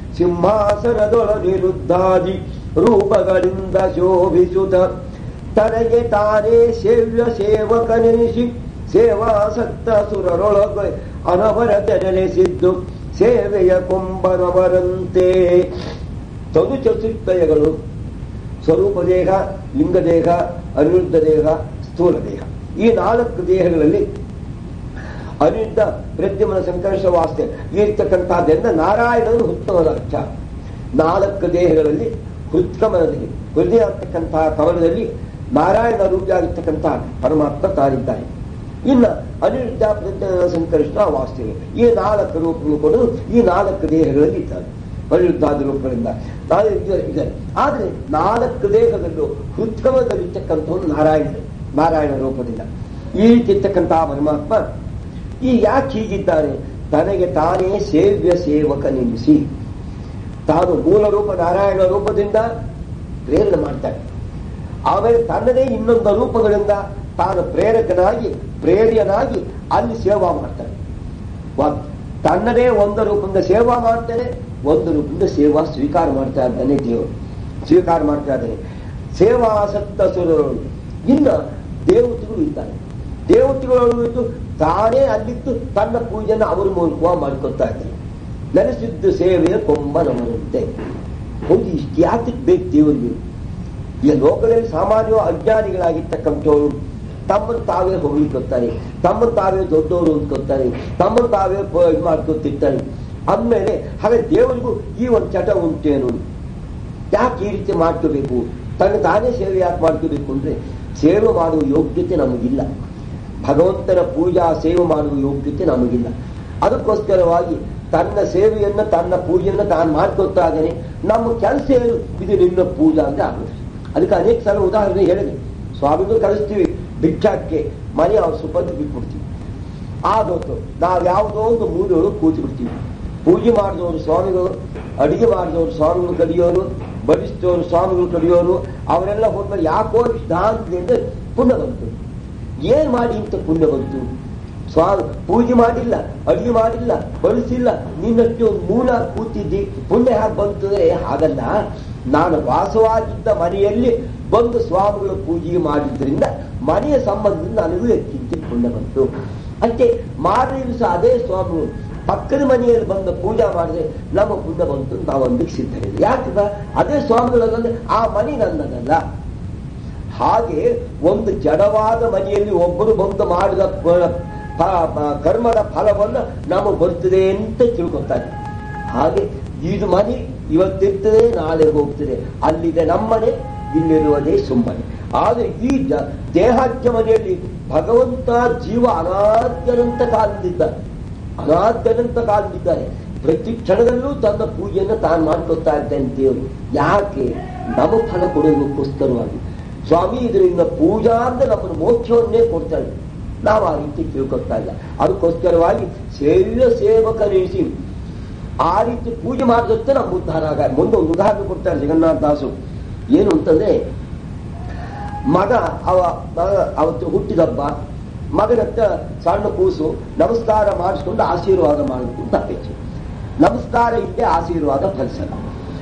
ಸಿಂಹಾಸನದೊಳಗಿರುದ್ದಾದಿ ರೂಪಗಳಿಂದ ಶೋಭಿಸುತ್ತ ತನಗೆ ತಾನೇ ಸೇವ್ಯ ಸೇವಕನೆನಿಸಿ ಸೇವಾಸಕ್ತ ಸುರರೊಳಗೆ ಅನವರತೆ ನೆಲೆಸಿದ್ದು ಸೇವೆಯ ಕೊಂಬನವರಂತೆ ತನು ಚತುಷ್ಟಯಗಳು ಸ್ವರೂಪ ದೇಹ ಲಿಂಗ ದೇಹ ಅನಿರುದ್ಧ ದೇಹ ಸ್ಥೂಲ ದೇಹ ಈ ನಾಲ್ಕು ದೇಹಗಳಲ್ಲಿ ಅನಿರುದ್ಧ ಪ್ರದ್ಯುಮನ ಸಂಕರ್ಷ ವಾಸ್ತೆ ಇರ್ತಕ್ಕಂಥದ್ದೆಲ್ಲ ನಾರಾಯಣನು ಹುತ್ತಮದ ಅರ್ಥ ನಾಲ್ಕು ದೇಹಗಳಲ್ಲಿ ಹೃತ್ಕಮನದಲ್ಲಿ ಹೃದಯ ಅಂತಕ್ಕಂತಹ ಕಮಲದಲ್ಲಿ ನಾರಾಯಣ ರೂಪಿಯಾಗಿರ್ತಕ್ಕಂತಹ ಪರಮಾತ್ಮ ತಾನಿದ್ದಾನೆ ಇನ್ನು ಅನಿರುದ್ಧ ಪ್ರದ್ಯುಮನ ಸಂಕರ್ಷಣ ವಾಸ್ತವ ಈ ನಾಲ್ಕು ರೂಪಗಳು ಕೂಡ ಈ ನಾಲ್ಕು ದೇಹಗಳಲ್ಲಿ ಇದ್ದಾರೆ ಅನಿರುದ್ಧಾದ ರೂಪಗಳಿಂದ ನಾಳೆ ಇದೆ ಆದರೆ ನಾಲ್ಕು ದೇಹದಲ್ಲೂ ಹೃತ್ಕಮದಲ್ಲಿರ್ತಕ್ಕಂಥವನು ನಾರಾಯಣ ನಾರಾಯಣ ರೂಪದಿಂದ ಈ ರೀತಿರ್ತಕ್ಕಂತಹ ಪರಮಾತ್ಮ ಈ ಯಾಕೆ ಹೀಗಿದ್ದಾನೆ ತನಗೆ ತಾನೇ ಸೇವ್ಯ ಸೇವಕ ನೆನೆಸಿ ತಾನು ಮೂಲ ರೂಪ ನಾರಾಯಣ ರೂಪದಿಂದ ಪ್ರೇರಣೆ ಮಾಡ್ತಾನೆ ಆಮೇಲೆ ತನ್ನದೇ ಇನ್ನೊಂದು ರೂಪಗಳಿಂದ ತಾನು ಪ್ರೇರಕನಾಗಿ ಪ್ರೇರ್ಯನಾಗಿ ಅಲ್ಲಿ ಸೇವಾ ಮಾಡ್ತಾನೆ ವ- ತನ್ನದೇ ಒಂದು ರೂಪದಿಂದ ಸೇವಾ ಮಾಡ್ತಾನೆ ಒಂದು ರೂಪದಿಂದ ಸೇವಾ ಸ್ವೀಕಾರ ಮಾಡ್ತಾ ಇದ್ದಾನೆ ದೇವರು ಸ್ವೀಕಾರ ಮಾಡ್ತಾ ಇದ್ದಾನೆ ಸೇವಾಸಕ್ತ ಸುರರು ಇನ್ನ ದೇವತೆಗಳು ಇದ್ದಾರೆ ದೇವತೆಗಳು ಇದ್ದು ತಾನೇ ಅಲ್ಲಿದ್ದು ತನ್ನ ಪೂಜೆಯನ್ನು ಅವರ ಮೂಲಕ ಮಾಡ್ಕೊತಾ ಇದ್ದಾರೆ ನೆನೆಸಿದ್ದು ಸೇವೆಯ ಕೊಂಬ ನಮರಂತೆ ಹೌದು ಇಷ್ಟು ಯಾತಕ್ಕೆ ಬೇಕು ದೇವರಿಗೆ ಈ ಲೋಕದಲ್ಲಿ ಸಾಮಾನ್ಯ ಅಜ್ಞಾನಿಗಳಾಗಿರ್ತಕ್ಕಂಥವ್ರು ತಮ್ಮನ್ನು ತಾವೇ ಹೊಗಳಿಕೊತಾರೆ ತಮ್ಮನ್ನು ತಾವೇ ದೊಡ್ಡವರು ಅಂದ್ಕೊತಾರೆ ತಮ್ಮನ್ನು ತಾವೇ ಪ- ಇದ್ ಮಾಡ್ಕೊತಿರ್ತಾರೆ ಅಂದಮೇಲೆ ಹಾಗೆ ದೇವರಿಗೂ ಈ ಒಂದು ಚಟ ಉಂಟೇನು ಯಾಕೆ ಈ ರೀತಿ ಮಾಡ್ಕೋಬೇಕು ತನ್ನ ತಾನೇ ಸೇವೆ ಯಾಕೆ ಮಾಡ್ಕೋಬೇಕು ಅಂದ್ರೆ ಸೇವೆ ಮಾಡುವ ಯೋಗ್ಯತೆ ನಮಗಿಲ್ಲ ಭಗವಂತನ ಪೂಜಾ ಸೇವೆ ಮಾಡುವ ಯೋಗ್ಯತೆ ನಮಗಿಲ್ಲ ಅದಕ್ಕೋಸ್ಕರವಾಗಿ ತನ್ನ ಸೇವೆಯನ್ನ ತನ್ನ ಪೂಜೆಯನ್ನ ತಾನು ಮಾಡ್ಕೊತಾ ಇದ್ದಾನೆ ನಮ್ಮ ಕೆಲಸ ಏನು ಇದು ನಿನ್ನ ಪೂಜಾ ಅಂತ ಆಗುತ್ತೆ ಅದಕ್ಕೆ ಅನೇಕ ಸಲ ಉದಾಹರಣೆ ಹೇಳಿದೆ ಸ್ವಾಮಿಗಳು ಕಳಿಸ್ತೀವಿ ಭಿಕ್ಷಾಕ್ಕೆ ಮನೆ ಅವ್ರ ಸುಪದ್ದು ಬಿಟ್ಬಿಡ್ತೀವಿ ಆದೊತ್ತು ನಾವು ಯಾವುದೋ ಒಂದು ಮೂಲೆಯೊಳಗೆ ಕೂತು ಬಿಡ್ತೀವಿ ಪೂಜೆ ಮಾಡಿದವರು ಸ್ವಾಮಿಗಳು ಅಡಿಗೆ ಮಾಡಿದವರು ಸ್ವಾಮಿಗಳು ಕಡಿಯೋರು ಬಡಿಸಿದವರು ಸ್ವಾಮಿಗಳು ಕಡಿಯೋರು ಅವರೆಲ್ಲ ಹೋದ್ಮೇಲೆ ಯಾಕೋ ಸಿದ್ಧಾಂತದಿಂದ ಪುಣ್ಯ ಬಂತು ಏನ್ ಮಾಡಿ ಇಂಥ ಪುಣ್ಯ ಬಂತು ಸ್ವಾಮಿ ಪೂಜೆ ಮಾಡಿಲ್ಲ ಅಡಿಗೆ ಮಾಡಿಲ್ಲ ಬಡಿಸಿಲ್ಲ ನಿನ್ನಷ್ಟು ಒಂದು ಮೂಲ ಕೂತಿದ್ದಿ ಪುಣ್ಯ ಹೇಗೆ ಬಂತು ಅಂದ್ರೆ ಹಾಗಲ್ಲ ನಾನು ವಾಸವಾಗಿದ್ದ ಮನೆಯಲ್ಲಿ ಬಂದು ಸ್ವಾಮಿಗಳು ಪೂಜೆ ಮಾಡಿದ್ರಿಂದ ಮನೆಯ ಸಂಬಂಧದಿಂದ ನನಗೂ ಹೆಚ್ಚಿನ ಪುಣ್ಯ ಬಂತು ಅಷ್ಟೇ ಮಾರನೇ ಸಹ ಅದೇ ಸ್ವಾಮಿಗಳು ಪಕ್ಕದ ಮನೆಯಲ್ಲಿ ಬಂದು ಪೂಜಾ ಮಾಡಿದ್ರೆ ನಮ್ಮ ಪುಣ್ಯ ಬಂತು ನಾವು ಒಂದಕ್ಕೆ ಸಿದ್ಧರಿದೆ ಯಾಕೆ ಅದೇ ಸ್ವಾಮಿಗಳಲ್ಲದೆ ಆ ಮನೆ ನನ್ನದಲ್ಲ ಹಾಗೆ ಒಂದು ಜಡವಾದ ಮನೆಯಲ್ಲಿ ಒಬ್ಬರು ಬಂದು ಮಾಡಿದ ಪ- ಪ- ಪ- ಕರ್ಮದ ಫಲವನ್ನು ನಮಗೆ ಬರ್ತದೆ ಅಂತ ತಿಳ್ಕೊತಾರೆ ಹಾಗೆ ಇದು ಮನೆ ಇವತ್ತಿರ್ತದೆ ನಾಳೆ ಹೋಗ್ತದೆ ಅಲ್ಲಿದೆ ನಮ್ಮನೆ ಇಲ್ಲಿರುವುದೇ ಸುಮ್ಮನೆ ಆದ್ರೆ ಈ ಜ- ದೇಹಾಖ್ಯ ಮನೆಯಲ್ಲಿ ಭಗವಂತ ಜೀವ ಅನಾದ್ಯನಂತ ಕಾಲದಿದ್ದಾನೆ ಅನಾದ್ಯನಂತ ಕಾಲದಿದ್ದಾನೆ ಪ್ರತಿ ಕ್ಷಣದಲ್ಲೂ ತನ್ನ ಪೂಜೆಯನ್ನು ತಾನು ಮಾಡ್ಕೊತಾ ಇದ್ದಾನೆ ದೇವರು ಯಾಕೆ ನಮ್ಮ ಫಲ ಕೊಡೋದಕ್ಕೋಸ್ಕರವಾಗಿ ಸ್ವಾಮಿ ಇದರಿಂದ ಪೂಜಾ ಅಂತ ನಮ್ಮನ್ನು ಮೋಕ್ಷವನ್ನೇ ಕೊಡ್ತಾಳೆ ನಾವು ಆ ರೀತಿ ತಿಳ್ಕೊತಾ ಇಲ್ಲ ಅದಕ್ಕೋಸ್ಕರವಾಗಿ ಸೇವ್ಯ ಸೇವಕನಿಸಿ ಆ ರೀತಿ ಪೂಜೆ ಮಾಡಿದಷ್ಟೇ ನಮ್ಮ ಉದ್ಧಾರ ಆಗ ಮುಂದೆ ಒಂದು ಉದಾಹರಣೆ ಕೊಡ್ತಾರೆ ಜಗನ್ನಾಥ ದಾಸು ಏನು ಅಂತಂದ್ರೆ ಮಗ ಅವ ಮಗ ಅವತ್ತು ಹುಟ್ಟಿದಬ್ಬ ಮಗನತ್ತ ಸಣ್ಣ ಕೂಸು ನಮಸ್ಕಾರ ಮಾಡಿಸ್ಕೊಂಡು ಆಶೀರ್ವಾದ ಮಾಡಬೇಕು ಅಂತ ಅಪೇಕ್ಷೆ ನಮಸ್ಕಾರ ಇಲ್ಲದೆ ಆಶೀರ್ವಾದ ಫಲಿಸಲ್ಲ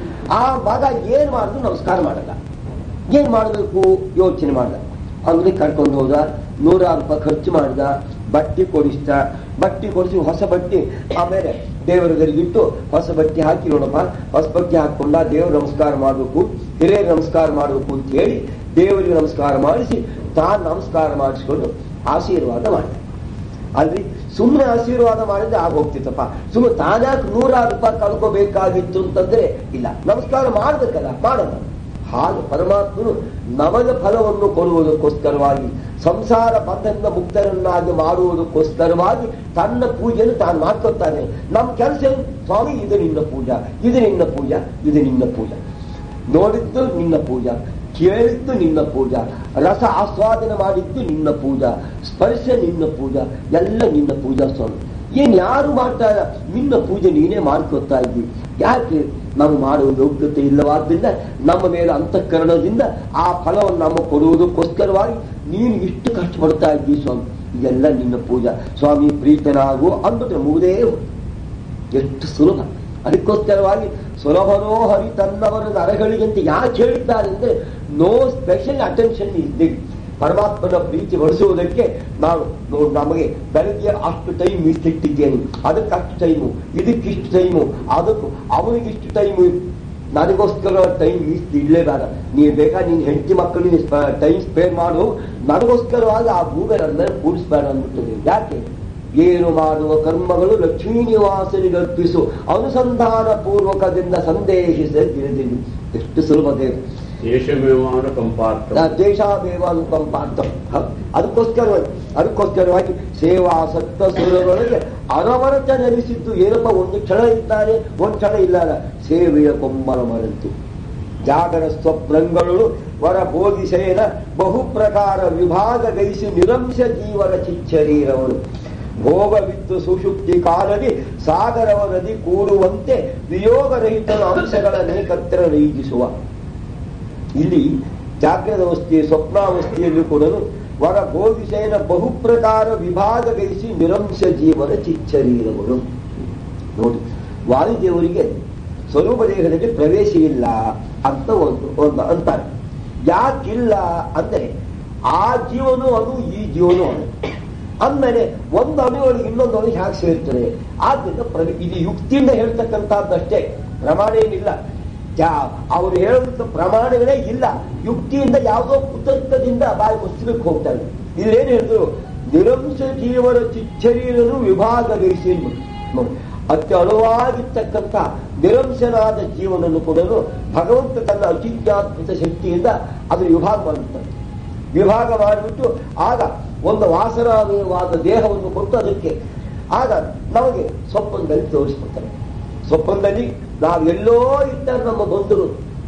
ಆ ಮಗ ಏನ್ ಮಾಡಿದ್ರು ನಮಸ್ಕಾರ ಮಾಡಲ್ಲ ಏನ್ ಮಾಡಬೇಕು ಯೋಚನೆ ಮಾಡ್ದ ಅಂಗಡಿ ಕರ್ಕೊಂಡು ಹೋದ ನೂರಾರು ರೂಪಾಯಿ ಖರ್ಚು ಮಾಡಿದ ಬಟ್ಟೆ ಕೊಡಿಸ್ದ ಬಟ್ಟೆ ಕೊಡಿಸಿ ಹೊಸ ಬಟ್ಟೆ ಆಮೇಲೆ ದೇವರದಲ್ಲಿಟ್ಟು ಹೊಸ ಬಟ್ಟೆ ಹಾಕಿ ನೋಡಪ್ಪ ಹೊಸ ಬಟ್ಟೆ ಹಾಕೊಂಡ ದೇವ್ರ ನಮಸ್ಕಾರ ಮಾಡಬೇಕು ಹಿರಿಯರ ನಮಸ್ಕಾರ ಮಾಡಬೇಕು ಅಂತ ಹೇಳಿ ದೇವರಿಗೆ ನಮಸ್ಕಾರ ಮಾಡಿಸಿ ತಾನು ನಮಸ್ಕಾರ ಮಾಡಿಸ್ಕೊಂಡು ಆಶೀರ್ವಾದ ಮಾಡಿದ ಅಲ್ರಿ ಸುಮ್ಮನೆ ಆಶೀರ್ವಾದ ಮಾಡಿದ್ರೆ ಆಗ ಹೋಗ್ತಿತ್ತಪ್ಪ ಸುಮ್ಮನೆ ತಾನ್ಯಾಕೆ ನೂರಾರು ರೂಪಾಯಿ ಕಳ್ಕೋಬೇಕಾಗಿತ್ತು ಅಂತಂದ್ರೆ ಇಲ್ಲ ನಮಸ್ಕಾರ ಮಾಡ್ಬೇಕಲ್ಲ ಮಾಡೋಣ ಹಾಗೆ ಪರಮಾತ್ಮನು ನಮಗೆ ಫಲವನ್ನು ಕೊಡುವುದಕ್ಕೋಸ್ಕರವಾಗಿ ಸಂಸಾರ ಬಂಧನ ಮುಕ್ತರನ್ನಾಗಿ ಮಾಡುವುದಕ್ಕೋಸ್ಕರವಾಗಿ ತನ್ನ ಪೂಜೆಯನ್ನು ತಾನು ಮಾಡ್ಕೊತಾನೆ ನಮ್ಮ ಕೆಲಸ ಏನು? ಸ್ವಾಮಿ ಇದು ನಿನ್ನ ಪೂಜಾ ಇದು ನಿನ್ನ ಪೂಜಾ ಇದು ನಿನ್ನ ಪೂಜಾ ನೋಡಿದ್ದು ನಿನ್ನ ಪೂಜಾ ಕೇಳಿದ್ದು ನಿನ್ನ ಪೂಜಾ ರಸ ಆಸ್ವಾದನೆ ಮಾಡಿದ್ದು ನಿನ್ನ ಪೂಜಾ ಸ್ಪರ್ಶ ನಿನ್ನ ಪೂಜಾ ಎಲ್ಲ ನಿನ್ನ ಪೂಜಾ ಸ್ವಾಮಿ ಏನ್ ಯಾರು ಮಾಡ್ತಾ ಇಲ್ಲ ನಿನ್ನ ಪೂಜೆ ನೀನೇ ಮಾಡ್ಕೊತಾ ಇದ್ದಿ ಯಾಕೆ ನಾವು ಮಾಡುವ ಯೋಗ್ಯತೆ ಇಲ್ಲವಾದ್ರಿಂದ ನಮ್ಮ ಮೇಲೆ ಅಂತಃಕರಣದಿಂದ ಆ ಫಲವನ್ನು ನಮಗೆ ಕೊಡುವುದಕ್ಕೋಸ್ಕರವಾಗಿ ನೀನು ಇಷ್ಟು ಕಷ್ಟಪಡ್ತಾ ಇದ್ದಿ ಸ್ವಾಮಿ ಇದೆಲ್ಲ ನಿನ್ನ ಪೂಜಾ ಸ್ವಾಮಿ ಪ್ರೀತನಾಗು ಅಂದ್ಬಿಟ್ರೆ ಮುಗುದೇ ಹೋಯ್ತು. ಎಷ್ಟು ಸುಲಭ ಅದಕ್ಕೋಸ್ಕರವಾಗಿ ಸುಲಭನೋ ಹರಿ ತನ್ನವರ ನರಗಳಿಗಂತ ಯಾಕೆ ಹೇಳಿದ್ದಾರೆ ಅಂದ್ರೆ ನೋ ಸ್ಪೆಷಲ್ ಅಟೆನ್ಷನ್ ಇದೆ ಪರಮಾತ್ಮನ ಪ್ರೀತಿ ಹೊಡಿಸುವುದಕ್ಕೆ ನಾನು ನೋಡು ನಮಗೆ ಬೆಳಗ್ಗೆ ಅಷ್ಟು ಟೈಮ್ ಮೀಸಲಿಟ್ಟಿದ್ದೇನೆ ಅದಕ್ಕೆ ಅಷ್ಟು ಟೈಮು ಇದಕ್ಕಿಷ್ಟು ಟೈಮು ಅದಕ್ಕೂ ಅವನಿಗಿಷ್ಟು ಟೈಮು ನನಗೋಸ್ಕರ ಟೈಮ್ ಮೀಸಲು ಇಡಲೇಬೇಡ ನೀನು ಬೇಕಾ ನೀನು ಹೆಂಡತಿ ಮಕ್ಕಳಿಗೆ ಟೈಮ್ ಸ್ಪೇರ್ ಮಾಡು ನನಗೋಸ್ಕರವಾಗಿ ಆ ಭೂಮಿ ನನ್ನ ಮೇಲೆ ಕೂಡಿಸ್ಬೇಡ ಅಂದ್ಬಿಟ್ಟಿದೆ ಯಾಕೆ ಏನು ಮಾಡುವ ಕರ್ಮಗಳು ಲಕ್ಷ್ಮೀ ನಿವಾಸನಿಗೆ ಅರ್ಪಿಸು ಅನುಸಂಧಾನ ಪೂರ್ವಕದಿಂದ ಸಂದೇಹಿಸಿದ ಎಷ್ಟು ಸುಲಭ ದೇವರು ಏಷಮೇವಾನ ಕಂಪಾರ್ಥ ದೇಶಾದೇವ ಅನುಕಂಪಾರ್ಥ ಅದಕ್ಕೋಸ್ಕರವಾಗಿ ಅದಕ್ಕೋಸ್ಕರವಾಗಿ ಸೇವಾಸಕ್ತ ಸುರಗಳಿಗೆ ಅನವರತ ನೆಲೆಸಿದ್ದು ಏನಪ್ಪ ಒಂದು ಕ್ಷಣ ಇದ್ದಾರೆ ಒಂದು ಕ್ಷಣ ಇಲ್ಲ ಸೇವೆಯ ಕೊಂಬಲ ಮರೆತು ಜಾಗರ ಸ್ವಪ್ನಗಳು ವರ ಬೋಧಿಸೇನ ಬಹು ಪ್ರಕಾರ ವಿಭಾಗ ಗೈಸಿ ನಿರಂಶ ಜೀವನ ಚಿಚ್ಚರೀರವಳು ಭೋಗವಿತ್ತು ಸುಷುಪ್ತಿ ಕಾಲದಿ ಸಾಗರವ ನದಿ ಕೂಡುವಂತೆ ವಿಯೋಗರಹಿತನ ಅಂಶಗಳನ್ನೇಕತ್ರ ರೈಗಿಸುವ ಇಲ್ಲಿ ಜಾಗ್ರದ ಅವಸ್ಥೆ ಸ್ವಪ್ನಾವಸ್ಥೆಯಲ್ಲಿ ಕೂಡ ವರ ಬೋಧಿಸೇನ ಬಹು ಪ್ರಕಾರ ವಿಭಾಗ ಗೈಸಿ ನಿರಂಶ ಜೀವನ ಚಿಚ್ಚರೀರವಳು ನೋಡಿ ವಾಯುದೇವರಿಗೆ ಸ್ವರೂಪ ದೇಹದಲ್ಲಿ ಪ್ರವೇಶ ಇಲ್ಲ ಅಂತ ಒಂದು ಒಂದು ಅಂತಾರೆ ಯಾಕಿಲ್ಲ ಅಂದರೆ ಆ ಜೀವನು ಅದು ಈ ಜೀವನು ಅದು ಅಂದಮೇಲೆ ಒಂದು ಅಣುವೊಳಗೆ ಇನ್ನೊಂದು ಅಣು ಹ್ಯಾಕ್ ಸೇರ್ತದೆ ಆದ್ರಿಂದ ಪ್ರ- ಇದು ಯುಕ್ತಿಯಿಂದ ಹೇಳ್ತಕ್ಕಂಥದ್ದಷ್ಟೇ ಪ್ರಮಾಣ ಏನಿಲ್ಲ ಜಾ- ಅವರು ಹೇಳುವಂತ ಪ್ರಮಾಣಗಳೇ ಇಲ್ಲ ಯುಕ್ತಿಯಿಂದ ಯಾವುದೋ ಕುತರ್ಕದಿಂದ ಬಾಯಿ ಮುಚ್ಚಲಿಕ್ಕೆ ಹೋಗ್ತಾರೆ ಇಲ್ಲೇನು ಹೇಳಿದ್ರು ನಿರಂಶ ಜೀವನ ಚಿಚ್ಚರೀರನು ವಿಭಾಗ ಗೈಸಿ ನೋಡಿ ಅತಿ ಅಳುವಾಗಿರ್ತಕ್ಕಂಥ ನಿರಂಶನಾದ ಜೀವನನ್ನು ಕೂಡ ಭಗವಂತ ತನ್ನ ಅಚಿಜ್ಞಾತ್ಮಕ ಶಕ್ತಿಯಿಂದ ಅದು ವಿಭಾಗ ಮಾಡುತ್ತಾನೆ ವಿಭಾಗ ಮಾಡಿಬಿಟ್ಟು ಆಗ ಒಂದು ವಾಸನಾಮಯವಾದ ದೇಹವನ್ನು ಕೊಟ್ಟು ಅದಕ್ಕೆ ಆಗ ನಮಗೆ ಸ್ವಪ್ನದಲ್ಲಿ ತೋರಿಸ್ಬಿಡ್ತಾರೆ ಸ್ವಪ್ನದಲ್ಲಿ ನಾವು ಎಲ್ಲೋ ಇದ್ದಾರೆ ನಮ್ಮ ಬಂಧುಗಳು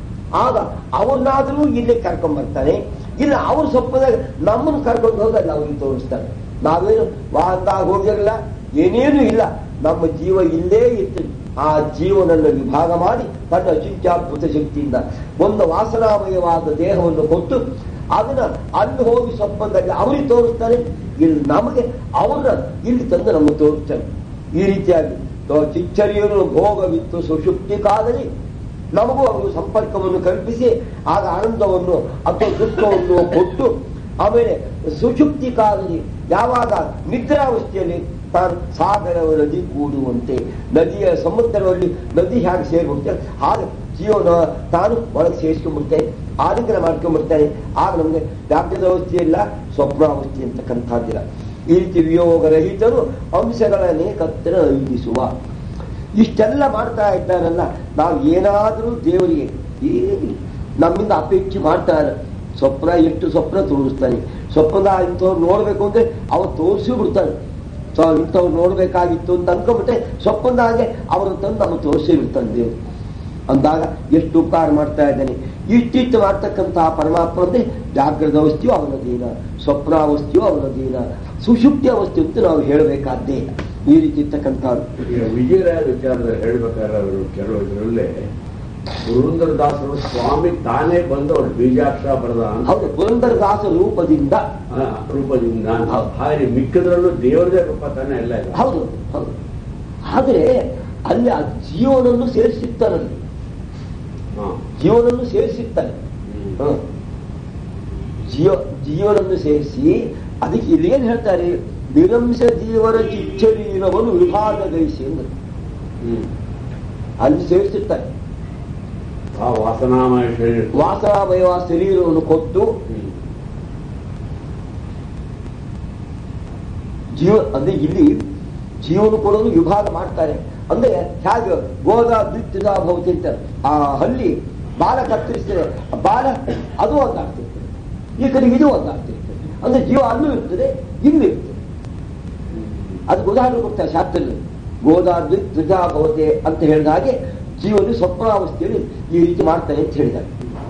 ಆಗ ಅವ್ರನ್ನಾದ್ರೂ ಇಲ್ಲಿ ಕರ್ಕೊಂಡ್ ಬರ್ತಾನೆ ಇಲ್ಲ ಅವ್ರ ಸ್ವಪ್ನದಾಗ ನಮ್ಮನ್ನು ಕರ್ಕೊಂಡು ಹೋಗಿ ಅಲ್ಲಿ ಅವ್ರಿಗೆ ತೋರಿಸ್ತಾರೆ ನಾವೇನು ವಾಹನದಾಗ ಹೋಗಿರಲ್ಲ ಏನೇನು ಇಲ್ಲ ನಮ್ಮ ಜೀವ ಇಲ್ಲೇ ಇತ್ತು ಆ ಜೀವನನ್ನು ವಿಭಾಗ ಮಾಡಿ ತನ್ನ ಅಚಿಂತ್ಯಾದ್ಭುತ ಶಕ್ತಿಯಿಂದ ಒಂದು ವಾಸನಾಮಯವಾದ ದೇಹವನ್ನು ಕೊಟ್ಟು ಅದನ್ನ ಅಲ್ಲಿ ಹೋಗಿ ಸ್ವಪ್ನದಲ್ಲಿ ಅವ್ರಿಗೆ ತೋರಿಸ್ತಾರೆ ಇಲ್ಲಿ ನಮಗೆ ಅವ್ರನ್ನ ಇಲ್ಲಿ ತಂದು ನಮಗೆ ತೋರಿಸ್ತಾರೆ ಈ ರೀತಿಯಾಗಿ ತೋ- ಚಿಚ್ಚರಿಯರು ಭೋಗವಿತ್ತು ಸುಷುಪ್ತಿ ಕಾದಲ್ಲಿ ನಮಗೂ ಅವರು ಸಂಪರ್ಕವನ್ನು ಕಲ್ಪಿಸಿ ಆಗ ಆನಂದವನ್ನು ಅಥವಾ ದುಃಖವನ್ನು ಕೊಟ್ಟು ಆಮೇಲೆ ಸುಷುಪ್ತಿ ಕಾಲದಲ್ಲಿ ಯಾವಾಗ ನಿದ್ರಾವಸ್ಥೆಯಲ್ಲಿ ತಾನು ಸಾಗರವ ನದಿ ಕೂಡುವಂತೆ ನದಿಯ ಸಮುದ್ರದಲ್ಲಿ ನದಿ ಹೇಗೆ ಸೇರ್ಬಿಡ್ತಾರೆ ಹಾಗೆ ಜೀವನ ತಾನು ಒಳಗೆ ಸೇರಿಸ್ಕೊಂಡ್ಬಿಡ್ತೆ ಆಲಿಂಗನ ಮಾಡ್ಕೊಂಡ್ಬಿಡ್ತಾನೆ ಆಗ ನಮಗೆ ಜಾಗ್ರದ ಅವಸ್ಥೆ ಇಲ್ಲ ಸ್ವಪ್ನಾವಸ್ಥೆ ಅಂತಕ್ಕಂಥದ್ದಿಲ್ಲ ಈ ರೀತಿ ವಿಯೋಗರಹಿತರು ಅಂಶಗಳನ್ನೇಕತ್ರ ಐದಿಸುವ ಇಷ್ಟೆಲ್ಲ ಮಾಡ್ತಾ ಇದ್ದಾರಲ್ಲ ನಾವು ಏನಾದರೂ ದೇವರಿಗೆ ಏನಿಲ್ಲ ನಮ್ಮಿಂದ ಅಪೇಕ್ಷೆ ಮಾಡ್ತಾ ಇಲ್ಲ ಸ್ವಪ್ನ ಎಷ್ಟು ಸ್ವಪ್ನ ತೋರಿಸ್ತಾನೆ ಸ್ವಪ್ನದ ಇಂಥವ್ರು ನೋಡ್ಬೇಕು ಅಂದ್ರೆ ಅವ್ರು ತೋರಿಸಿ ಬಿಡ್ತಾನೆ ಸೊ ಇಂಥವ್ರು ನೋಡ್ಬೇಕಾಗಿತ್ತು ಅಂತ ಅನ್ಕೊಂಡ್ಬಿಟ್ಟೆ ಸ್ವಪ್ನದಾಗೆ ಅವ್ರನ್ನ ತಂದು ನಮಗೆ ತೋರಿಸಿ ಬಿಡ್ತಾನೆ ದೇವರು ಅಂದಾಗ ಎಷ್ಟು ಉಪಕಾರ ಮಾಡ್ತಾ ಇದ್ದಾನೆ ಇಷ್ಟಿಷ್ಟು ಮಾಡ್ತಕ್ಕಂತಹ ಪರಮಾತ್ಮ ಅಂದ್ರೆ ಜಾಗ್ರದ ಅವಸ್ಥೆಯು ಅವನದೀನ ಸ್ವಪ್ನಾವಸ್ಥೆಯು ಅವನದೀನ ಸುಷುಪ್ತಿ ಅವಸ್ಥೆ ಅಂತ ನಾವು ಹೇಳಬೇಕಾದ್ದೇ ಇಲ್ಲ. ಈ ರೀತಿ ಇರ್ತಕ್ಕಂಥ ಈಗ ವಿಜಯರಾಯ ವಿಚಾರದಲ್ಲಿ ಹೇಳ್ಬೇಕಾದ್ರೆ ಅವರು ಕೆಲವು ಇದರಲ್ಲೇ ಪುರಂದರದಾಸರು ಸ್ವಾಮಿ ತಾನೇ ಬಂದು ಅವ್ರು ಬೀಜಾಕ್ಷರ ಬರೆದ ಅಂತ ಹೌದು ಪುರಂದರದಾಸ ರೂಪದಿಂದ ಆ, ರೂಪದಿಂದ ಹೌದು. ಹಾಗೆ ಮಿಕ್ಕದ್ರಲ್ಲೂ ದೇವರದೇ ರೂಪ ತಾನೇ ಎಲ್ಲ ಇದೆ ಹೌದು ಹೌದು ಆದ್ರೆ ಅಲ್ಲಿ ಆ ಜೀವನನ್ನು ಸೇರಿಸಿರ್ತಾನಲ್ಲಿ ಹಾ. ಜೀವನನ್ನು ಸೇರಿಸಿರ್ತಾನೆ ಹ್ಮ್. ಹ. ಜೀವ ಜೀವನನ್ನು ಸೇರಿಸಿ ಅದಕ್ಕೆ ಇಲ್ಲಿ ಏನ್ ಹೇಳ್ತಾರೆ ನಿರಂಶ ಜೀವನ ಚಿಚ್ಚರೀರವನ್ನು ವಿಭಾಗ ಗೈಸಿ ಅಂದ್ರೆ ಹ್ಮ್. ಅಲ್ಲಿ ಸೇರಿಸಿರ್ತಾರೆ ಆ ವಾಸನಾಮಯ ಶರೀರ ವಾಸನಾಮಯ ಶರೀರವನ್ನು ಕೊಟ್ಟು ಹ್ಮ್. ಜೀವ ಅಂದ್ರೆ ಇಲ್ಲಿ ಜೀವನ ಕೊಡೋದು ವಿಭಾಗ ಮಾಡ್ತಾರೆ ಅಂದ್ರೆ ಹೇಗೆ ಗೋದ ದ್ವಿತ್ಯದ ಭವತಿ ಅಂತ ಆ ಹಲ್ಲಿ ಬಾಲ ಕತ್ತರಿಸಿದ್ರೆ ಆ ಬಾಲ ಅದು ಒಂದಾಗ್ತಿರ್ತದೆ ಈ ಕಡೆ ಇದು ಒಂದಾಗ್ತಿರ್ತದೆ ಅಂದ್ರೆ ಜೀವ ಅಲ್ಲೂ ಇರ್ತದೆ ಇಲ್ಲೂ ಇರ್ತದೆ ಅದಕ್ಕೆ ಉದಾಹರಣೆ ಕೊಡ್ತಾರೆ ಶಾಸ್ತ್ರದಲ್ಲಿ ಗೋದಾರ್ದು ದ್ವಿಜಾ ಭವತೆ ಅಂತ ಹೇಳಿದ ಹಾಗೆ ಜೀವನ ಸ್ವಪ್ನಾವಸ್ಥೆಯಲ್ಲಿ ಈ ರೀತಿ ಮಾಡ್ತಾನೆ ಅಂತ ಹೇಳಿದ್ದಾರೆ